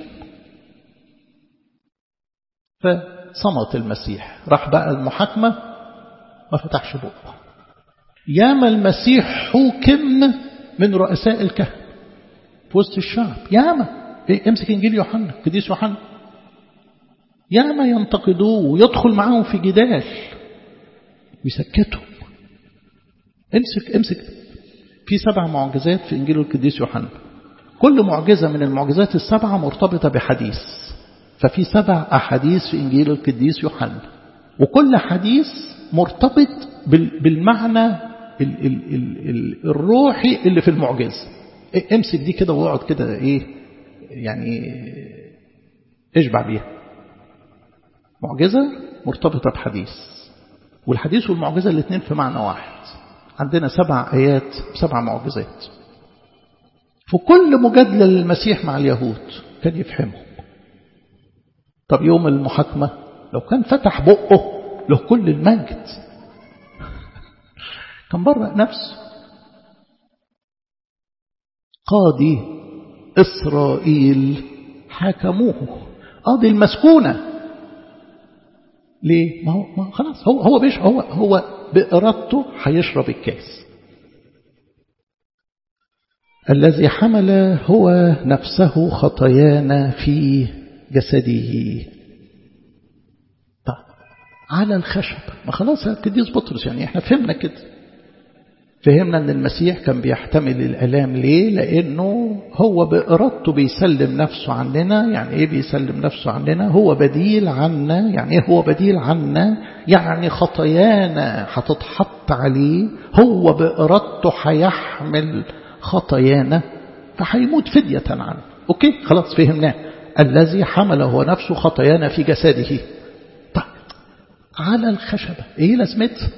A: فصمت المسيح راح بقى المحاكمة ما فتحش بقه ياما المسيح حكم من رؤساء الكهنة في وسط الشعب ياما إيه امسك انجيل يوحنا قديس يوحنا ياما ينتقدوه ويدخل معاهم في جدال ويسكتهم امسك امسك في سبع معجزات في انجيل القديس يوحنا كل معجزة من المعجزات السبعة مرتبطة بحديث ففي سبع أحاديث في إنجيل القديس يوحنا وكل حديث مرتبط بالمعنى ال ال ال ال الروحي اللي في المعجزة امسك دي كده واقعد كده ايه يعني اشبع بيها معجزة مرتبطة بحديث والحديث والمعجزة الاثنين في معنى واحد عندنا سبع آيات سبع معجزات في كل مجادلة للمسيح مع اليهود كان يفهمهم طب يوم المحاكمة لو كان فتح بقه له كل المجد كان برأ نفسه قاضي إسرائيل حكموه قاضي المسكونة ليه؟ ما هو, ما هو خلاص هو هو بيش هو هو بإرادته هيشرب الكاس الذي حمل هو نفسه خطايانا في جسده طيب على الخشب ما خلاص القديس بطرس يعني احنا فهمنا كده فهمنا ان المسيح كان بيحتمل الالام ليه لانه هو بارادته بيسلم نفسه عننا يعني ايه بيسلم نفسه عننا هو بديل عنا يعني ايه هو بديل عنا يعني خطايانا هتتحط عليه هو بارادته هيحمل خطايانا فهيموت فدية عنه اوكي خلاص فهمناه الذي حمل هو نفسه خطايانا في جسده طيب على الخشبة ايه لازمتها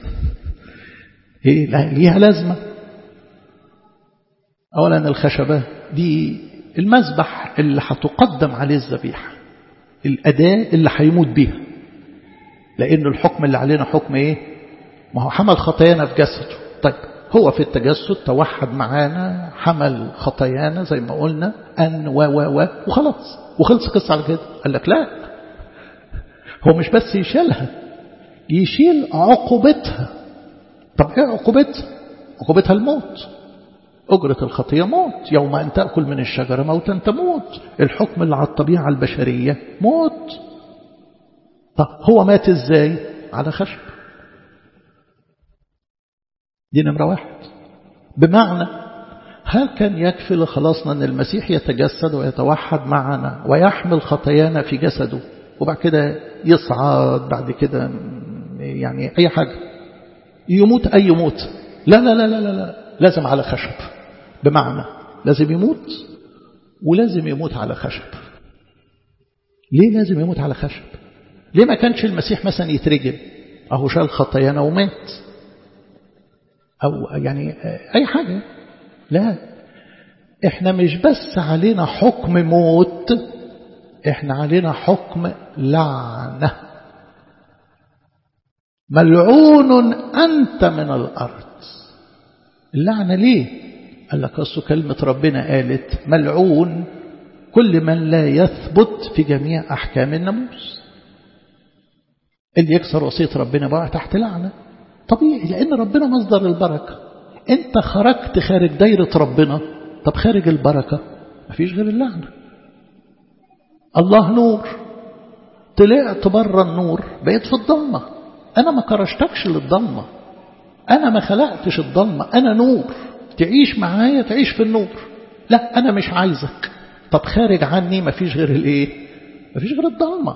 A: ايه ليها لازمة اولا الخشبة دي المذبح اللي هتقدم عليه الذبيحة الأداة اللي هيموت بيها لأن الحكم اللي علينا حكم إيه ما هو حمل خطايانا في جسده طيب هو في التجسد توحد معانا حمل خطايانا زي ما قلنا أن و و و وخلاص وخلص قصة على كده قال لك لا هو مش بس يشيلها يشيل عقوبتها طب ايه عقوبتها عقوبتها الموت أجرة الخطية موت يوم أن تأكل من الشجرة موتا تموت الحكم اللي على الطبيعة البشرية موت طب هو مات ازاي على خشب دي نمرة واحد بمعنى هل كان يكفي لخلاصنا أن المسيح يتجسد ويتوحد معنا ويحمل خطايانا في جسده وبعد كده يصعد بعد كده يعني أي حاجة يموت أي موت لا لا لا لا لا, لا. لازم على خشب بمعنى لازم يموت ولازم يموت على خشب ليه لازم يموت على خشب ليه ما كانش المسيح مثلا يترجم أهو شال خطايانا ومات أو يعني أي حاجة لا إحنا مش بس علينا حكم موت إحنا علينا حكم لعنة ملعون أنت من الأرض اللعنة ليه قال لك أصل كلمة ربنا قالت ملعون كل من لا يثبت في جميع أحكام الناموس اللي يكسر وصية ربنا بقى تحت لعنة طبيعي لأن ربنا مصدر البركة أنت خرجت خارج دايرة ربنا طب خارج البركة مفيش غير اللعنة الله نور طلعت بره النور بقيت في الضلمة أنا ما كرشتكش للضلمة أنا ما خلقتش الضلمة أنا نور تعيش معايا تعيش في النور لا أنا مش عايزك طب خارج عني مفيش غير الإيه مفيش غير الضلمة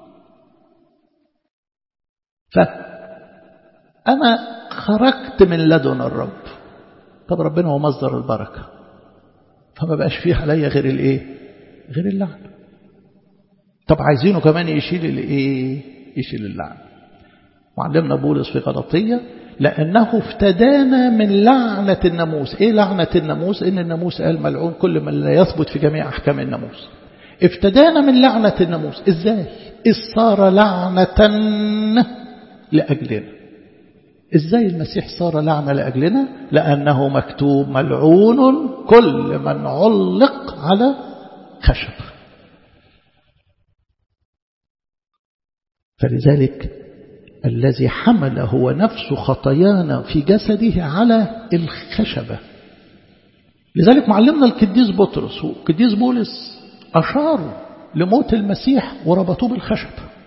A: فأنا خرجت من لدن الرب طب ربنا هو مصدر البركة فما بقاش فيه عليا غير الإيه غير اللعنة طب عايزينه كمان يشيل الإيه يشيل اللعنة معلمنا بولس في غلطية لأنه افتدانا من لعنة الناموس إيه لعنة الناموس إن الناموس قال ملعون كل من لا يثبت في جميع أحكام الناموس افتدانا من لعنة الناموس إزاي إذ صار لعنة لأجلنا إزاي المسيح صار لعنة لأجلنا لأنه مكتوب ملعون كل من علق على خشب فلذلك الذي حمل هو نفس خطايانا في جسده على الخشبة لذلك معلمنا القديس بطرس والقديس بولس أشاروا لموت المسيح وربطوه بالخشب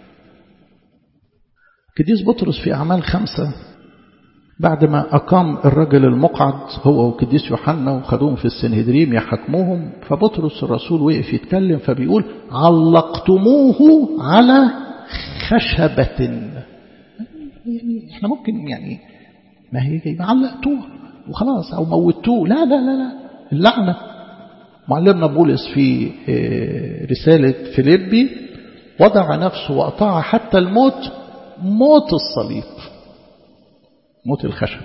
A: القديس بطرس في أعمال خمسة بعد ما أقام الرجل المقعد هو وقديس يوحنا وخدوهم في السنهدريم يحكموهم فبطرس الرسول وقف يتكلم فبيقول علقتموه على خشبة يعني احنا ممكن يعني ما هي يبقى علقتوه وخلاص او موتوه لا لا لا لا اللعنة معلمنا بولس في رسالة فيليبي وضع نفسه وأطاع حتى الموت موت الصليب موت الخشب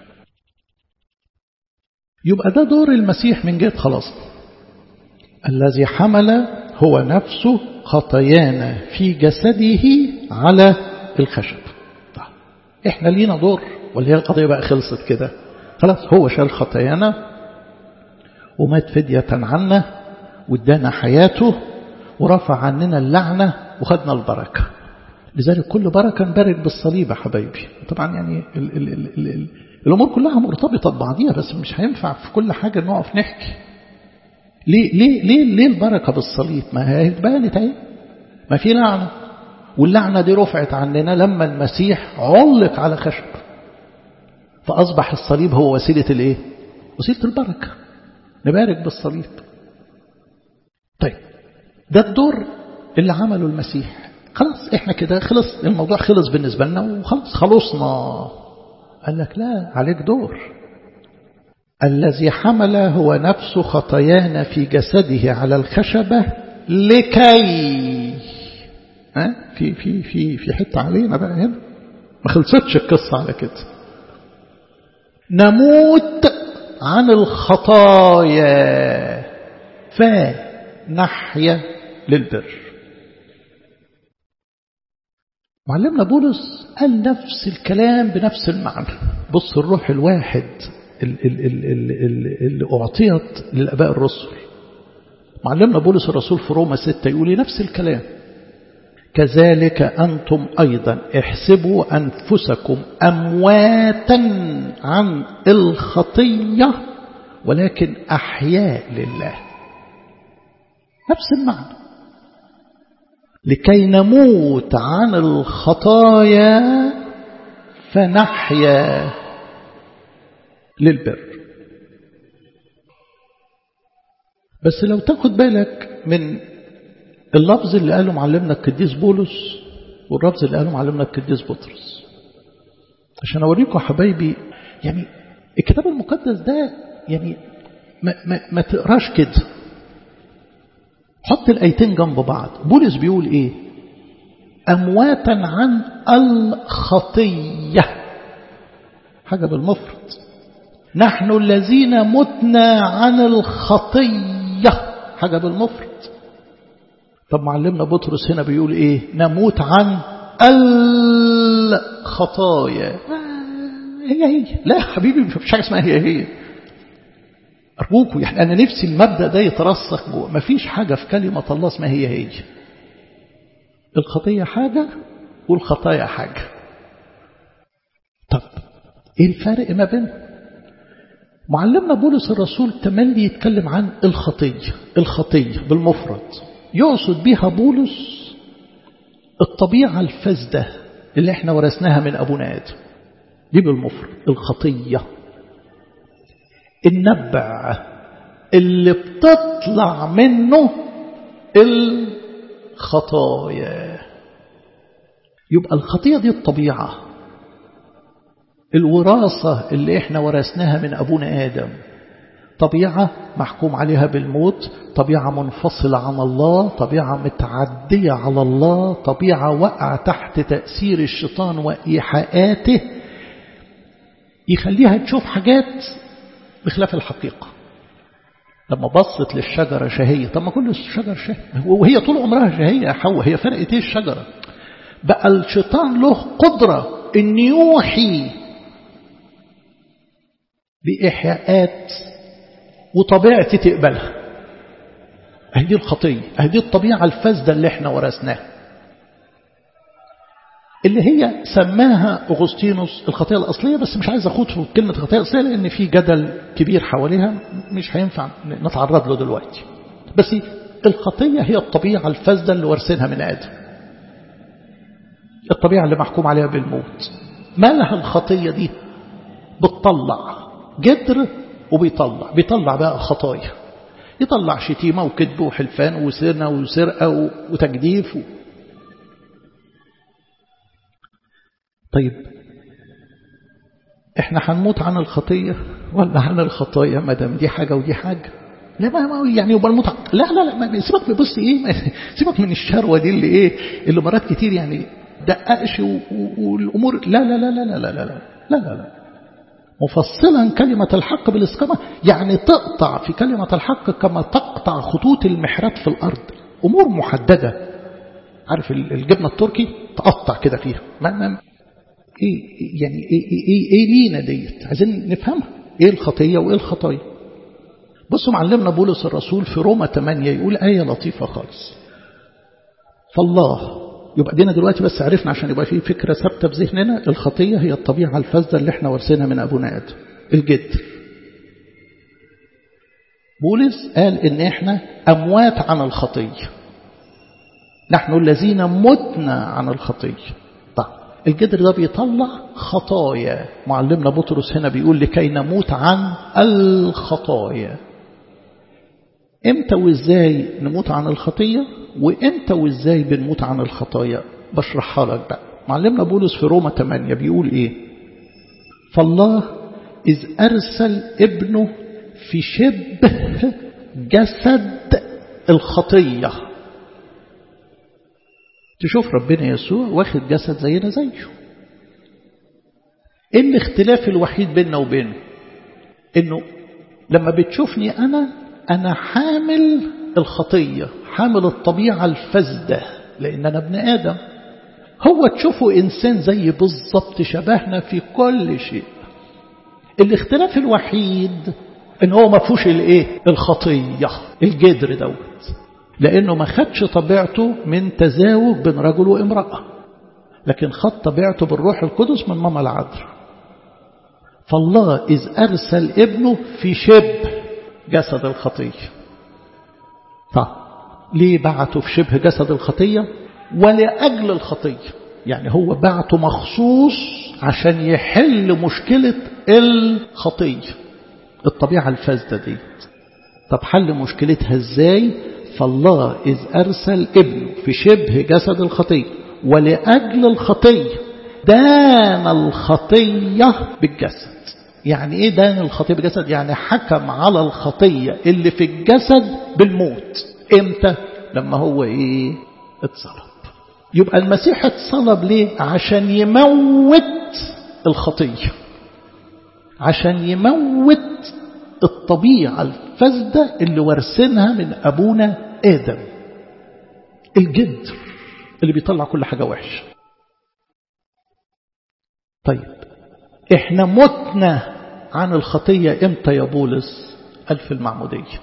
A: يبقى ده دور المسيح من جهة خلاص الذي حمل هو نفسه خطايانا في جسده على الخشب احنا لينا دور ولا هي القضية بقى خلصت كده خلاص هو شال خطايانا ومات فدية عنا وادانا حياته ورفع عننا اللعنة وخدنا البركة لذلك كل بركة نبارك بالصليب يا حبايبي طبعا يعني ال ال ال ال ال الأمور كلها مرتبطة ببعضيها بس مش هينفع في كل حاجة نقف نحكي ليه ليه ليه ليه البركة بالصليب ما هي اتبانت اهي ما في لعنة واللعنة دي رفعت عننا لما المسيح علق على خشب فأصبح الصليب هو وسيلة الايه وسيلة البركة نبارك بالصليب طيب ده الدور اللي عمله المسيح خلاص احنا كده خلص الموضوع خلص بالنسبة لنا وخلاص خلصنا قال لك لا عليك دور الذي حمل هو نفس خطايانا في جسده على الخشبة لكي ها في في في في حته علينا بقى هنا ما خلصتش القصه على كده نموت عن الخطايا فنحيا للبر معلمنا بولس قال نفس الكلام بنفس المعنى بص الروح الواحد اللي أعطيت للأباء الرسل معلمنا بولس الرسول في روما 6 يقول نفس الكلام كذلك أنتم أيضا احسبوا أنفسكم أمواتا عن الخطية ولكن أحياء لله نفس المعنى لكي نموت عن الخطايا فنحيا للبر بس لو تاخد بالك من اللفظ اللي قاله معلمنا القديس بولس واللفظ اللي قاله معلمنا القديس بطرس عشان اوريكم حبايبي يعني الكتاب المقدس ده يعني ما, ما, ما تقراش كده حط الايتين جنب بعض بولس بيقول ايه امواتا عن الخطيه حاجه بالمفرد نحن الذين متنا عن الخطيه حاجه بالمفرد طب معلمنا بطرس هنا بيقول ايه نموت عن الخطايا هي هي لا حبيبي مفيش حاجه اسمها هي هي ارجوكم يعني انا نفسي المبدا ده يترسخ جوه مفيش حاجه في كلمه الله اسمها هي هي الخطيه حاجه والخطايا حاجه طب ايه الفرق ما بينهم معلمنا بولس الرسول تملي يتكلم عن الخطيه الخطيه بالمفرد يقصد بها بولس الطبيعة الفاسدة اللي احنا ورثناها من أبونا آدم دي بالمفرد الخطية النبع اللي بتطلع منه الخطايا يبقى الخطية دي الطبيعة الوراثة اللي احنا ورثناها من أبونا آدم طبيعة محكوم عليها بالموت طبيعة منفصلة عن الله طبيعة متعدية على الله طبيعة وقع تحت تأثير الشيطان وإيحاءاته يخليها تشوف حاجات بخلاف الحقيقة لما بصت للشجرة شهية طب ما كل الشجر شهية وهي طول عمرها شهية يا حواء هي فرقت ايه الشجرة بقى الشيطان له قدرة ان يوحي بإيحاءات وطبيعتي تقبلها اهي دي الخطية اهي دي الطبيعة الفاسدة اللي احنا ورثناها اللي هي سماها أغسطينوس الخطية الأصلية بس مش عايز أخوض في كلمة الخطية الأصلية لأن في جدل كبير حواليها مش هينفع نتعرض له دلوقتي بس الخطية هي الطبيعة الفاسدة اللي ورثينها من آدم الطبيعة اللي محكوم عليها بالموت ما لها الخطية دي بتطلع جدر وبيطلع بيطلع بقى خطايا يطلع شتيمة وكذب وحلفان وسرقة وسرقة وتجديف و... طيب احنا هنموت عن الخطية ولا عن الخطايا ما دام دي حاجة ودي حاجة لا ما يعني يبقى الموت لا لا لا ما سيبك بص ايه سيبك من الشروة دي اللي ايه اللي مرات كتير يعني دققش والامور لا لا لا لا لا لا لا لا لا, لا. مفصلا كلمة الحق بالإسقامة يعني تقطع في كلمة الحق كما تقطع خطوط المحرات في الأرض أمور محددة عارف الجبنة التركي تقطع كده فيها ما ما إيه يعني إيه, إيه, إيه لينا ديت عايزين نفهمها إيه الخطية وإيه الخطايا بصوا معلمنا بولس الرسول في روما 8 يقول آية لطيفة خالص فالله يبقى دينا دلوقتي بس عرفنا عشان يبقى في فكرة ثابتة في ذهننا الخطية هي الطبيعة الفاسدة اللي احنا ورثينها من أبونا آدم الجدر بولس قال إن احنا أموات عن الخطية نحن الذين متنا عن الخطية طيب الجدر ده بيطلع خطايا معلمنا بطرس هنا بيقول لكي نموت عن الخطايا امتى وازاي نموت عن الخطية وامتى وازاي بنموت عن الخطايا بشرحها لك بقى معلمنا بولس في روما 8 بيقول ايه فالله إذ أرسل ابنه في شبه جسد الخطية تشوف ربنا يسوع واخد جسد زينا زيه ايه الاختلاف الوحيد بيننا وبينه انه لما بتشوفني انا أنا حامل الخطية حامل الطبيعة الفاسدة لأن أنا ابن آدم هو تشوفه إنسان زي بالظبط شبهنا في كل شيء الاختلاف الوحيد ان هو ما فيهوش الايه الخطيه الجدر دوت لانه ما خدش طبيعته من تزاوج بين رجل وامراه لكن خد طبيعته بالروح القدس من ماما العذراء فالله اذ ارسل ابنه في شبه جسد الخطيه طب ليه بعته في شبه جسد الخطيه ولاجل الخطيه يعني هو بعته مخصوص عشان يحل مشكله الخطيه الطبيعة الفاسدة دي طب حل مشكلتها ازاي فالله إذ أرسل ابنه في شبه جسد الخطية ولأجل الخطية دان الخطية بالجسد يعني ايه دان الخطية بالجسد يعني حكم على الخطية اللي في الجسد بالموت امتى لما هو ايه اتصلب يبقى المسيح اتصلب ليه عشان يموت الخطيه عشان يموت الطبيعة الفاسدة اللي ورثناها من أبونا آدم الجدر اللي بيطلع كل حاجة وحشة طيب احنا متنا عن الخطية امتى يا بولس ألف المعمودية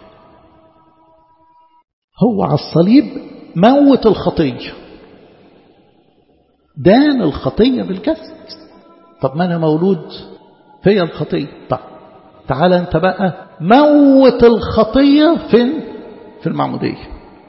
A: هو على الصليب موت الخطية دان الخطية بالجسد طب ما أنا مولود هي الخطية طب تعال انت بقى موت الخطية فين في المعمودية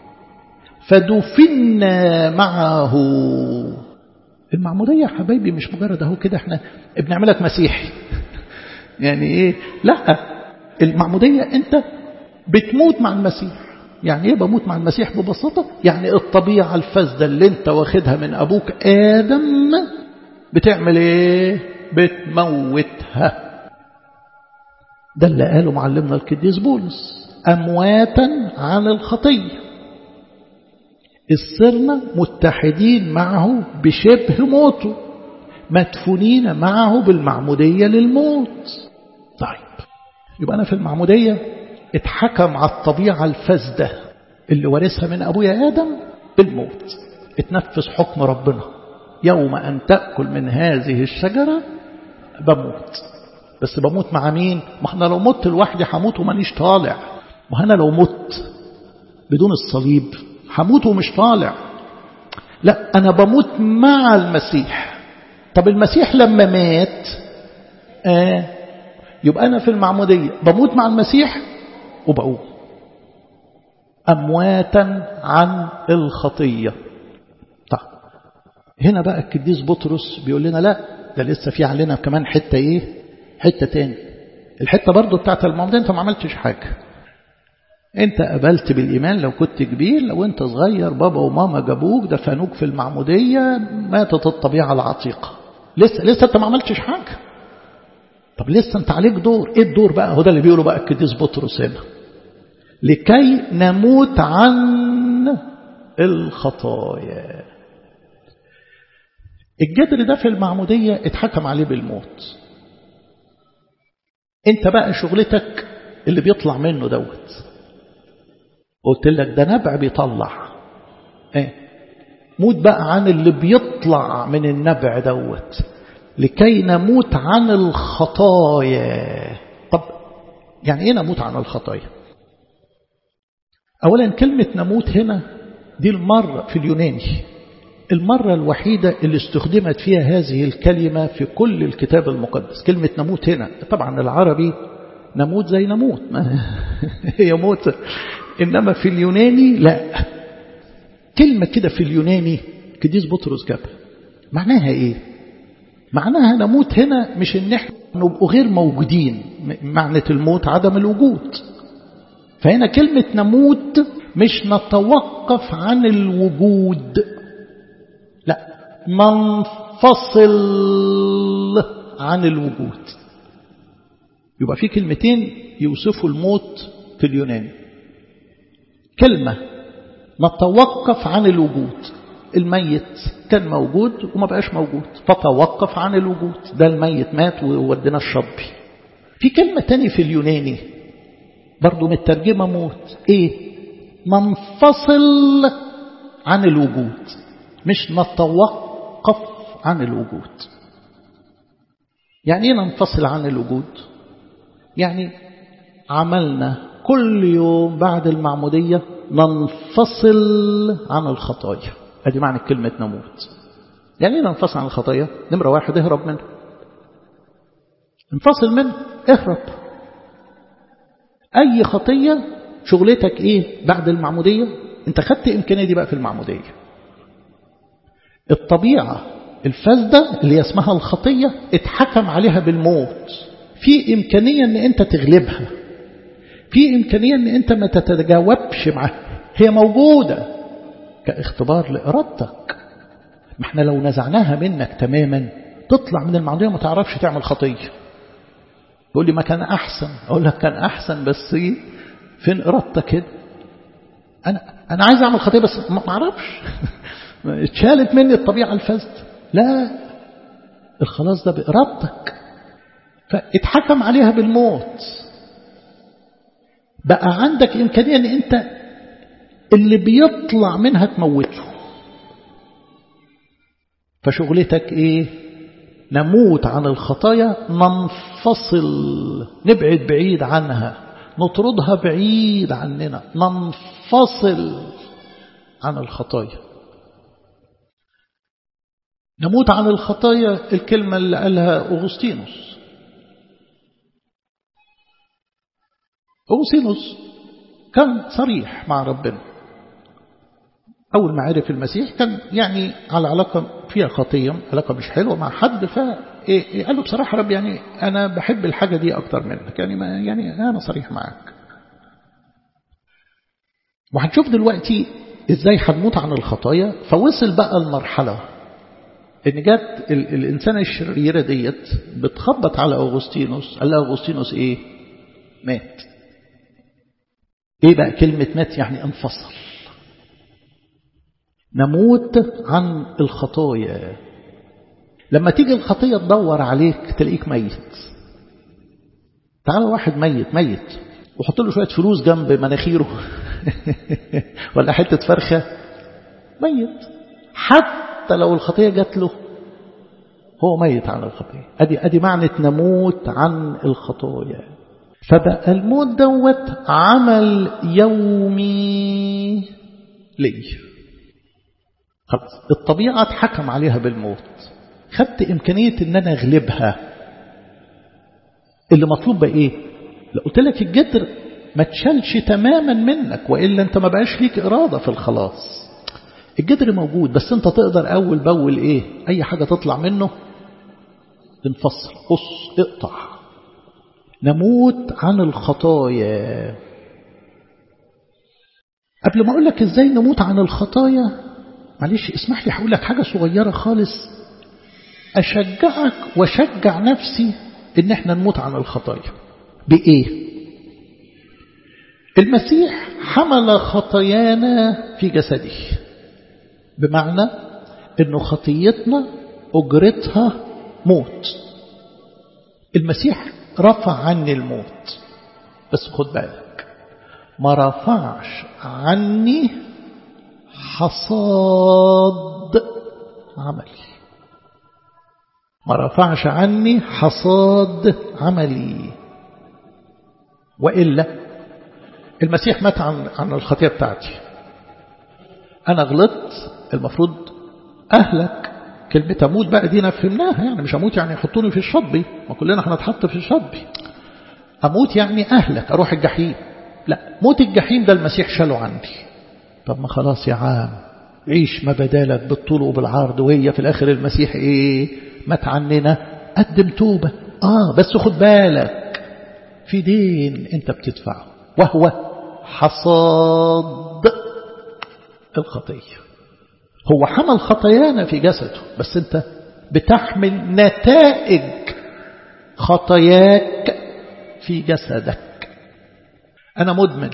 A: فدفنا معه المعمودية يا حبايبي مش مجرد اهو كده احنا بنعملك مسيحي يعني ايه لا المعمودية انت بتموت مع المسيح يعني ايه بموت مع المسيح ببساطة يعني الطبيعة الفاسدة اللي انت واخدها من ابوك ادم بتعمل ايه بتموتها ده اللي قاله معلمنا القديس بولس أمواتا عن الخطية صرنا متحدين معه بشبه موته مدفونين معه بالمعمودية للموت طيب يبقى أنا في المعمودية اتحكم على الطبيعة الفاسدة اللي ورثها من أبويا آدم بالموت اتنفذ حكم ربنا يوم أن تأكل من هذه الشجرة بموت بس بموت مع مين ما احنا لو مت لوحدي هموت ومانيش طالع وأنا لو مت بدون الصليب هموت ومش طالع لا أنا بموت مع المسيح طب المسيح لما مات آه يبقى أنا في المعمودية بموت مع المسيح وبقوم أمواتا عن الخطية طيب هنا بقى القديس بطرس بيقول لنا لا ده لسه في علينا كمان حتة ايه حتة تاني الحتة برضو بتاعت المعمودية انت ما عملتش حاجة انت قبلت بالإيمان لو كنت كبير لو انت صغير بابا وماما جابوك دفنوك في المعمودية ماتت الطبيعة العتيقة لسه لسه انت ما عملتش حاجة طب لسه انت عليك دور ايه الدور بقى هو ده اللي بيقوله بقى القديس بطرس هنا لكي نموت عن الخطايا الجدر ده في المعمودية اتحكم عليه بالموت انت بقى شغلتك اللي بيطلع منه دوت قلت لك ده نبع بيطلع ايه موت بقى عن اللي بيطلع من النبع دوت لكي نموت عن الخطايا طب يعني ايه نموت عن الخطايا اولا كلمة نموت هنا دي المرة في اليوناني المرة الوحيدة اللي استخدمت فيها هذه الكلمة في كل الكتاب المقدس كلمة نموت هنا طبعا العربي نموت زي نموت هي موت إنما في اليوناني لا كلمة كده في اليوناني قديس بطرس جابها معناها إيه معناها نموت هنا مش إن احنا نبقوا غير موجودين معنى الموت عدم الوجود فهنا كلمة نموت مش نتوقف عن الوجود لا منفصل عن الوجود يبقى في كلمتين يوصفوا الموت في اليوناني كلمة نتوقف عن الوجود الميت كان موجود وما بقاش موجود فتوقف عن الوجود ده الميت مات وودينا الشطبي في كلمة تاني في اليوناني برضو مترجمة موت ايه ننفصل عن الوجود مش نتوقف عن الوجود يعني ايه ننفصل عن الوجود يعني عملنا كل يوم بعد المعمودية ننفصل عن الخطايا ادي معنى كلمة نموت يعني ايه ننفصل عن الخطايا نمرة واحد اهرب منه انفصل منه اهرب اي خطية شغلتك ايه بعد المعمودية انت خدت امكانية دي بقى في المعمودية الطبيعة الفاسدة اللي اسمها الخطية اتحكم عليها بالموت في إمكانية أن أنت تغلبها في إمكانية أن أنت ما تتجاوبش معها هي موجودة كاختبار لإرادتك ما احنا لو نزعناها منك تماما تطلع من المعمودية ما تعرفش تعمل خطية تقول لي ما كان أحسن أقول لك كان أحسن بس فين إرادتك كده أنا, أنا عايز أعمل خطية بس ما أعرفش اتشالت مني الطبيعة الفاسدة لا الخلاص ده بإرادتك فاتحكم عليها بالموت بقى عندك إمكانية أن أنت اللي بيطلع منها تموته فشغلتك إيه نموت عن الخطايا ننفصل نبعد بعيد عنها نطردها بعيد عننا ننفصل عن الخطايا نموت عن الخطايا الكلمة اللي قالها أغسطينوس أغسطينوس كان صريح مع ربنا أول ما عرف المسيح كان يعني على علاقة فيها خطية علاقة مش حلوة مع حد فقال له بصراحة رب يعني أنا بحب الحاجة دي أكتر منك يعني, ما يعني أنا صريح معك وهنشوف دلوقتي إزاي هنموت عن الخطايا فوصل بقى المرحلة إن جت الإنسانة الشريرة ديت بتخبط على أغسطينوس قال له أغسطينوس إيه مات إيه بقى كلمة مات يعني انفصل نموت عن الخطايا لما تيجي الخطية تدور عليك تلاقيك ميت تعال واحد ميت ميت وحط له شوية فلوس جنب مناخيره ولا حتة فرخة ميت حتى لو الخطية جات له هو ميت عن الخطية أدي, أدي معنى نموت عن الخطايا فبقى الموت دوت عمل يومي لي خلاص الطبيعة اتحكم عليها بالموت خدت إمكانية إن أنا أغلبها اللي مطلوب بقى إيه لو قلت لك الجدر ما تشالش تماما منك وإلا أنت ما بقاش ليك إرادة في الخلاص الجدر موجود بس أنت تقدر أول بأول إيه أي حاجة تطلع منه تنفصل قص اقطع نموت عن الخطايا قبل ما أقول لك إزاي نموت عن الخطايا معلش اسمح لي هقول لك حاجة صغيرة خالص أشجعك وشجع نفسي إن احنا نموت عن الخطايا بإيه المسيح حمل خطايانا في جسده بمعنى إنه خطيتنا أجرتها موت المسيح رفع عني الموت بس خد بالك ما رفعش عني حصاد عملي ما رفعش عني حصاد عملي وإلا المسيح مات عن, عن الخطية بتاعتي أنا غلطت المفروض أهلك كلمة أموت بقى دي فهمناها يعني مش أموت يعني يحطوني في الشطبي ما كلنا هنتحط في الشطبي أموت يعني أهلك أروح الجحيم لا موت الجحيم ده المسيح شاله عندي طب ما خلاص يا عام عيش ما بدالك بالطول وبالعرض وهي في الآخر المسيح إيه مات عننا قدم توبة آه بس خد بالك في دين أنت بتدفعه وهو حصاد الخطية هو حمل خطايانا في جسده بس أنت بتحمل نتائج خطاياك في جسدك أنا مدمن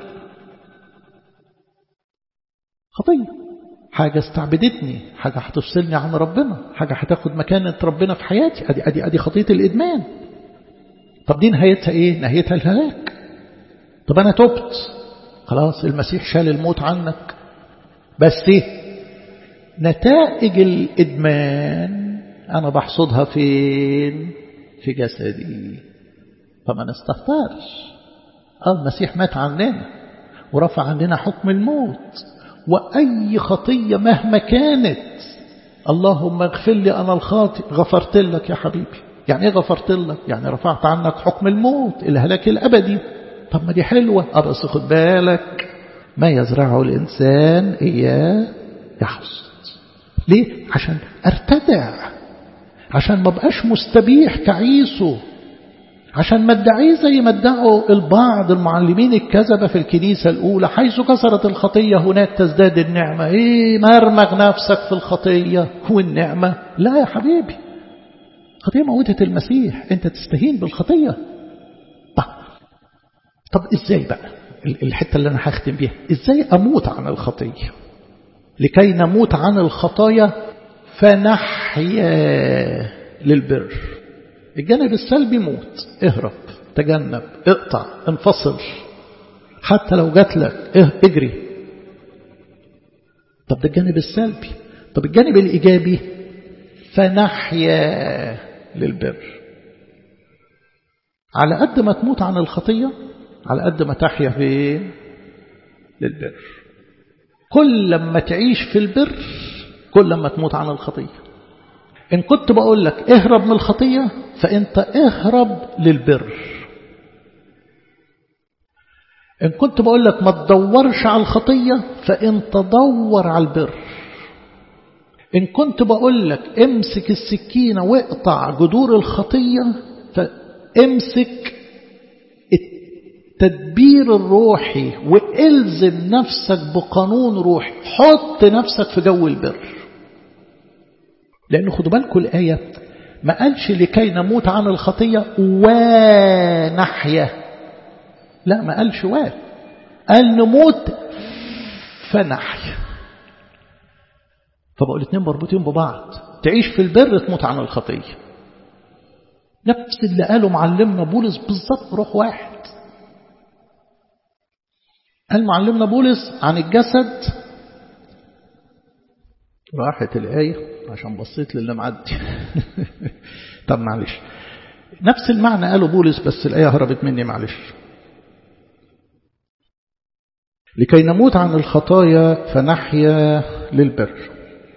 A: خطية حاجة استعبدتني حاجة هتفصلني عن ربنا حاجة هتاخد مكانة ربنا في حياتي أدي, أدي, أدي خطية الإدمان طب دي نهايتها إيه نهايتها الهلاك طب أنا تبت خلاص المسيح شال الموت عنك بس ايه نتائج الإدمان أنا بحصدها فين في جسدي فما نستهترش المسيح مات عننا ورفع عننا حكم الموت وأي خطية مهما كانت اللهم اغفر لي أنا الخاطئ غفرت لك يا حبيبي يعني ايه غفرت لك يعني رفعت عنك حكم الموت الهلاك الأبدي طب ما دي حلوة بس خد بالك ما يزرعه الإنسان إياه يحصد ليه عشان ارتدع عشان ما بقاش مستبيح كعيسو عشان ما ادعيه زي ما ادعوا البعض المعلمين الكذبة في الكنيسة الأولى حيث كسرت الخطية هناك تزداد النعمة ايه مرمغ نفسك في الخطية والنعمة لا يا حبيبي خطية موتت المسيح انت تستهين بالخطية طب, طب ازاي بقى الحتة اللي انا هختم بيها ازاي اموت عن الخطية لكي نموت عن الخطايا فنحيا للبر الجانب السلبي موت اهرب تجنب اقطع انفصل حتى لو جات لك اه اجري طب ده الجانب السلبي طب الجانب الإيجابي فنحيا للبر على قد ما تموت عن الخطية على قد ما تحيا فين للبر كل لما تعيش في البر كل لما تموت عن الخطية إن كنت بقول لك اهرب من الخطية فأنت اهرب للبر إن كنت بقول لك ما تدورش على الخطية فأنت دور على البر إن كنت بقول لك امسك السكينة واقطع جذور الخطية فامسك التدبير الروحي والزم نفسك بقانون روحي حط نفسك في جو البر لأنه خدوا بالكم الآية ما قالش لكي نموت عن الخطية ونحيا لا ما قالش و قال نموت فنحيا فبقوا الاثنين مربوطين ببعض تعيش في البر تموت عن الخطية نفس اللي قاله معلمنا بولس بالظبط روح واحد قال معلمنا بولس عن الجسد راحت الآية عشان بصيت للي معدي طب معلش نفس المعنى قاله بولس بس الآية هربت مني معلش لكي نموت عن الخطايا فنحيا للبر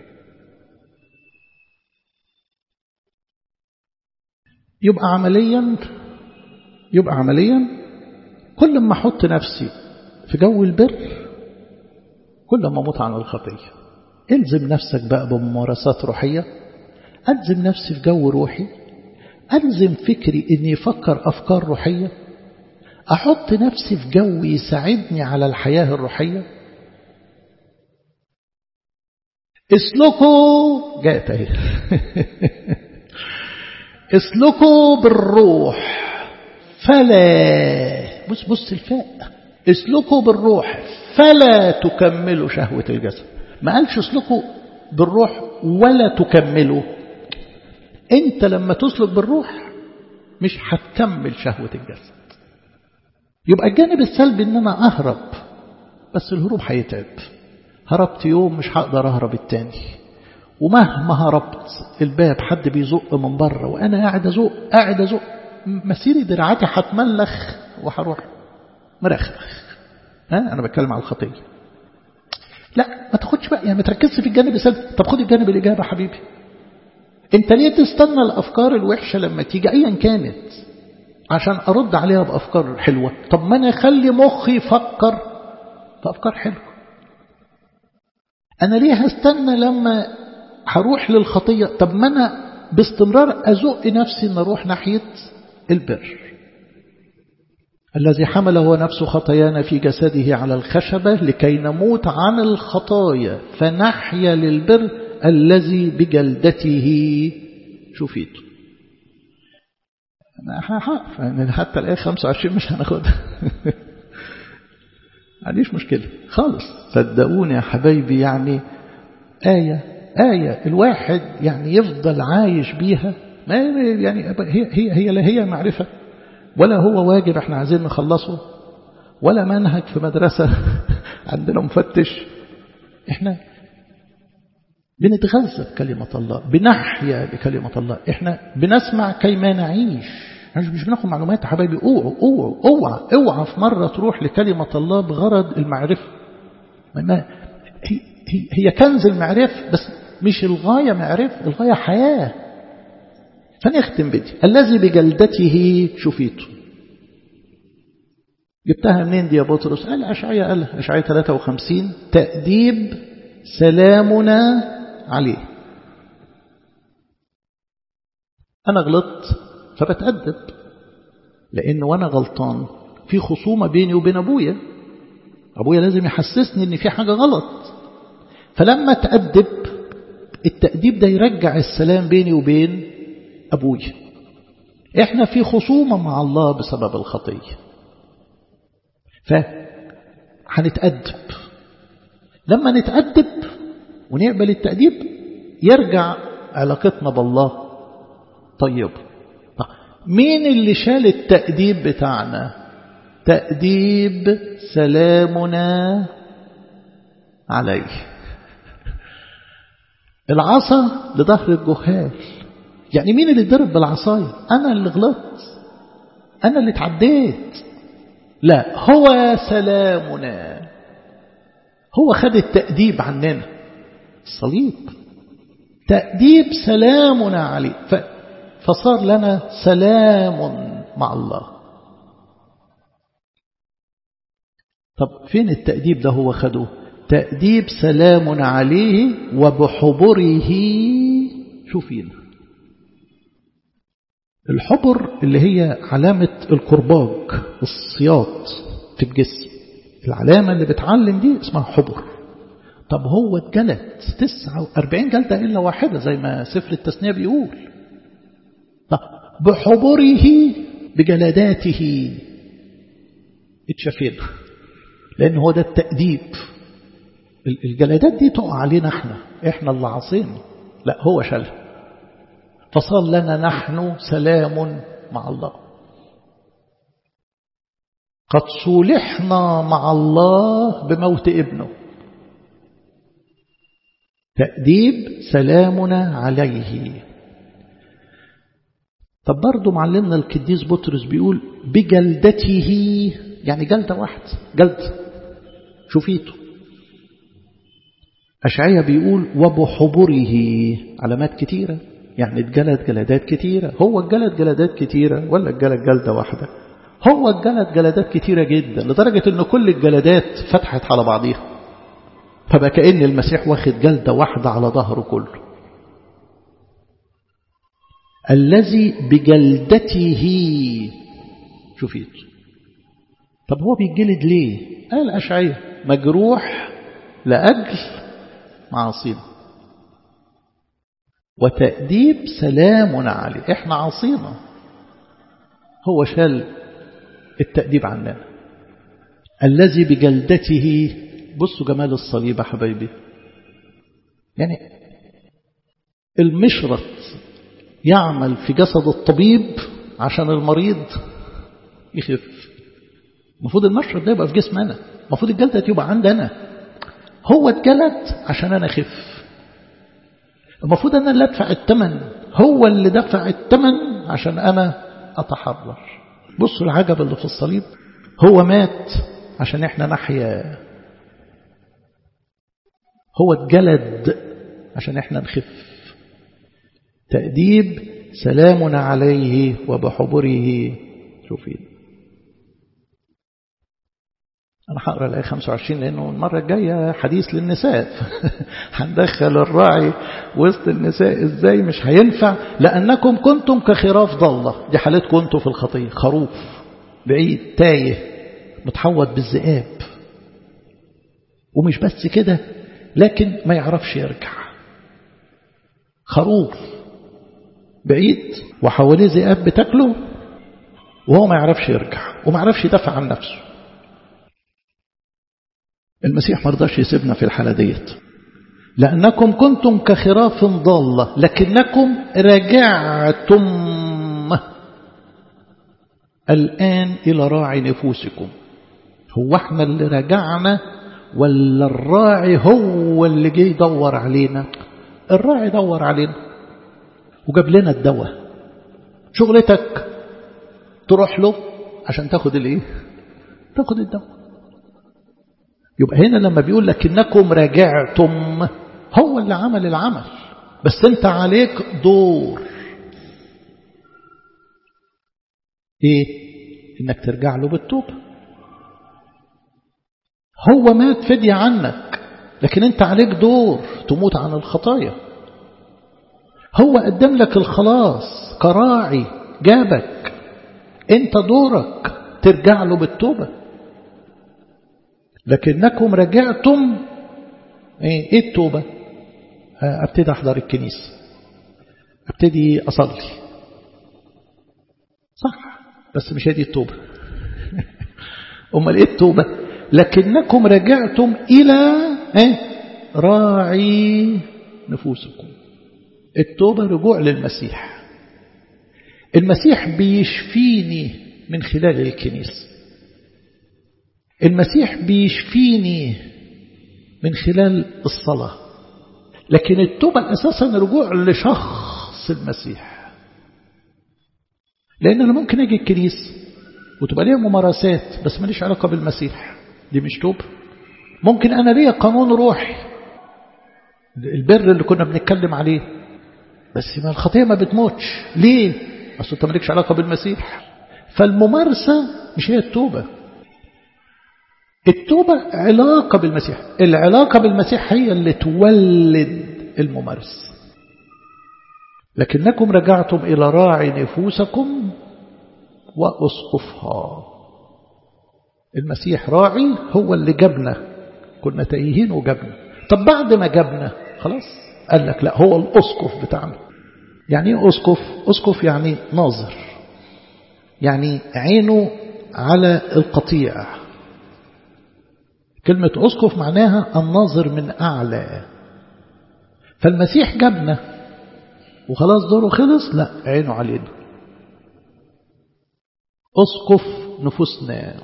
A: يبقى عمليا يبقى عمليا كل ما احط نفسي في جو البر كل ما اموت عن الخطيه الزم نفسك بقى بممارسات روحية ألزم نفسي في جو روحي ألزم فكري أني أفكر أفكار روحية أحط نفسي في جو يساعدني على الحياة الروحية اسلكوا جاءت اهي اسلكوا بالروح فلا بص بص الفاء اسلكوا بالروح فلا تكملوا شهوة الجسد ما قالش اسلكوا بالروح ولا تكملوا انت لما تسلك بالروح مش هتكمل شهوة الجسد يبقى الجانب السلبي ان انا اهرب بس الهروب هيتعب هربت يوم مش هقدر اهرب التاني ومهما هربت الباب حد بيزق من بره وانا قاعد ازق قاعد ازق مسيري دراعاتي هتملخ وهروح مرخخ ها انا بتكلم على الخطيه لا ما تاخدش بقى يعني ما تركزش في الجانب السلبي طب خد الجانب الايجابي يا حبيبي انت ليه تستنى الافكار الوحشه لما تيجي ايا كانت عشان ارد عليها بافكار حلوه طب ما انا اخلي مخي يفكر في افكار حلوه انا ليه هستنى لما هروح للخطيه طب ما انا باستمرار ازق نفسي ان اروح ناحيه البر الذي حمل هو نفسه خطايانا في جسده على الخشبة لكي نموت عن الخطايا فنحيا للبر الذي بجلدته شفيته أنا حتى الآية 25 مش هناخدها عنديش مشكلة خالص صدقوني يا حبايبي يعني آية آية الواحد يعني يفضل عايش بيها ما يعني هي هي هي لا هي معرفة ولا هو واجب احنا عايزين نخلصه ولا منهج في مدرسة عندنا مفتش احنا بنتغذى بكلمة الله بنحيا بكلمة الله احنا بنسمع كيما نعيش احنا مش بناخد معلومات يا حبايبي اوعوا اوعوا اوعى اوعى في مرة تروح لكلمة الله بغرض المعرفة ما هي, هي, هي كنز المعرفة بس مش الغاية معرفة الغاية حياة فنختم بدي الذي بجلدته شفيته جبتها منين دي يا بطرس قال أشعية قال أشعية 53 تأديب سلامنا عليه أنا غلطت فبتأدب لأن وأنا غلطان في خصومة بيني وبين أبويا أبويا لازم يحسسني إن في حاجة غلط فلما تأدب التأديب ده يرجع السلام بيني وبين أبويا إحنا في خصومة مع الله بسبب الخطية فهنتأدب لما نتأدب ونقبل التأديب يرجع علاقتنا بالله طيبة طيب. مين اللي شال التأديب بتاعنا تأديب سلامنا عليه العصا لظهر الجهال يعني مين اللي ضرب بالعصاية أنا اللي غلطت أنا اللي اتعديت لا هو سلامنا هو خد التأديب عننا الصليب تأديب سلامنا عليه فصار لنا سلام مع الله طب فين التأديب ده هو خده تأديب سلام عليه وبحبره شوفين الحبر اللي هي علامة الكرباج الصياط في الجسم العلامة اللي بتعلم دي اسمها حبر طب هو اتجلد 49 جلدة إلا واحدة زي ما سفر التثنية بيقول طب بحبره بجلداته اتشفينا لأن هو ده التأديب الجلدات دي تقع علينا احنا احنا اللي عصينا لا هو شالها فصار لنا نحن سلام مع الله قد صولحنا مع الله بموت ابنه تأديب سلامنا عليه طب برضه معلمنا القديس بطرس بيقول بجلدته يعني جلدة واحدة جلد شوفيته أشعية بيقول وبحبره علامات كتيرة يعني اتجلد جلدات كتيرة هو اتجلد جلدات كتيرة ولا اتجلد جلدة واحدة هو اتجلد جلدات كتيرة جدا لدرجة ان كل الجلدات فتحت على بعضيها فبقى كأن المسيح واخد جلدة واحدة على ظهره كله الذي بجلدته شوفيت طب هو بيتجلد ليه قال أشعية مجروح لأجل معاصينا وتأديب سلامنا عليه احنا عصينا هو شال التأديب عننا الذي بجلدته بصوا جمال الصليب يا حبايبي يعني المشرط يعمل في جسد الطبيب عشان المريض يخف المفروض المشرط ده يبقى في جسم أنا المفروض الجلدة يبقى عندي أنا هو اتجلد عشان أنا أخف المفروض أنا اللي أدفع الثمن هو اللي دفع الثمن عشان أنا أتحرر بصوا العجب اللي في الصليب هو مات عشان احنا نحيا هو اتجلد عشان احنا نخف تأديب سلامنا عليه وبحبره شوفين أنا هقرأ الآية 25 لأنه المرة الجاية حديث للنساء هندخل الراعي وسط النساء إزاي مش هينفع لأنكم كنتم كخراف ضالة دي حالتكم كنتم في الخطية خروف بعيد تايه متحوط بالذئاب ومش بس كده لكن ما يعرفش يرجع خروف بعيد وحواليه ذئاب بتاكله وهو ما يعرفش يرجع وما يعرفش يدافع عن نفسه المسيح ما رضاش يسيبنا في الحالة ديت لأنكم كنتم كخراف ضالة لكنكم رجعتم الآن إلى راعي نفوسكم هو احنا اللي رجعنا ولا الراعي هو اللي جه يدور علينا الراعي دور علينا وجاب لنا الدواء شغلتك تروح له عشان تاخد الايه تاخد الدواء يبقى هنا لما بيقول لك انكم راجعتم هو اللي عمل العمل بس انت عليك دور ايه انك ترجع له بالتوبة هو مات فدية عنك لكن انت عليك دور تموت عن الخطايا هو قدم لك الخلاص كراعي جابك انت دورك ترجع له بالتوبة لكنكم رجعتم ايه, ايه التوبة ابتدي احضر الكنيسة ابتدي اصلي صح بس مش هذه التوبة امال ايه التوبة لكنكم رجعتم الى ايه راعي نفوسكم التوبة رجوع للمسيح المسيح بيشفيني من خلال الكنيسة المسيح بيشفيني من خلال الصلاة لكن التوبة أساسا رجوع لشخص المسيح لأن أنا ممكن أجي الكنيسة وتبقى ليا ممارسات بس ماليش علاقة بالمسيح دي مش توبة ممكن أنا ليا قانون روحي البر اللي كنا بنتكلم عليه بس ما الخطية ما بتموتش ليه أصل أنت مالكش علاقة بالمسيح فالممارسة مش هي التوبة التوبة علاقة بالمسيح العلاقة بالمسيح هي اللي تولد الممارسة لكنكم رجعتم إلى راعي نفوسكم وأسقفها المسيح راعي هو اللي جابنا كنا تايهين وجابنا طب بعد ما جابنا خلاص قال لك لا هو الأسقف بتاعنا يعني ايه أسقف أسقف يعني ناظر يعني عينه على القطيع كلمة أسقف معناها الناظر من أعلى فالمسيح جابنا وخلاص دوره خلص لا عينه علينا أسقف نفوسنا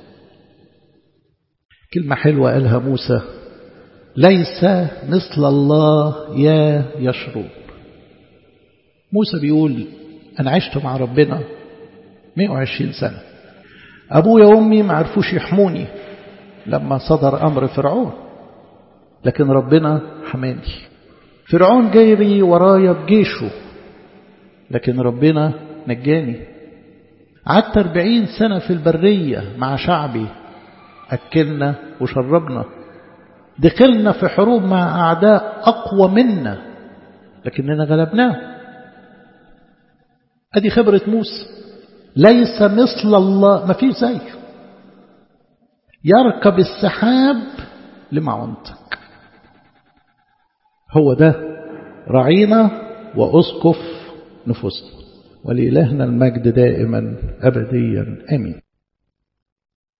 A: كلمة حلوة قالها موسى ليس مثل الله يا يشرب موسى بيقول أنا عشت مع ربنا 120 سنة أبويا وأمي ما عرفوش يحموني لما صدر أمر فرعون لكن ربنا حماني فرعون جايري ورايا بجيشه لكن ربنا نجاني قعدت أربعين سنة في البرية مع شعبي أكلنا وشربنا دخلنا في حروب مع أعداء أقوى منا لكننا غلبناه أدي خبرة موسى ليس مثل الله ما فيه زيه يركب السحاب لمعونتك هو ده رعينا وأسقف نفوسنا ولإلهنا المجد دائما أبديا آمين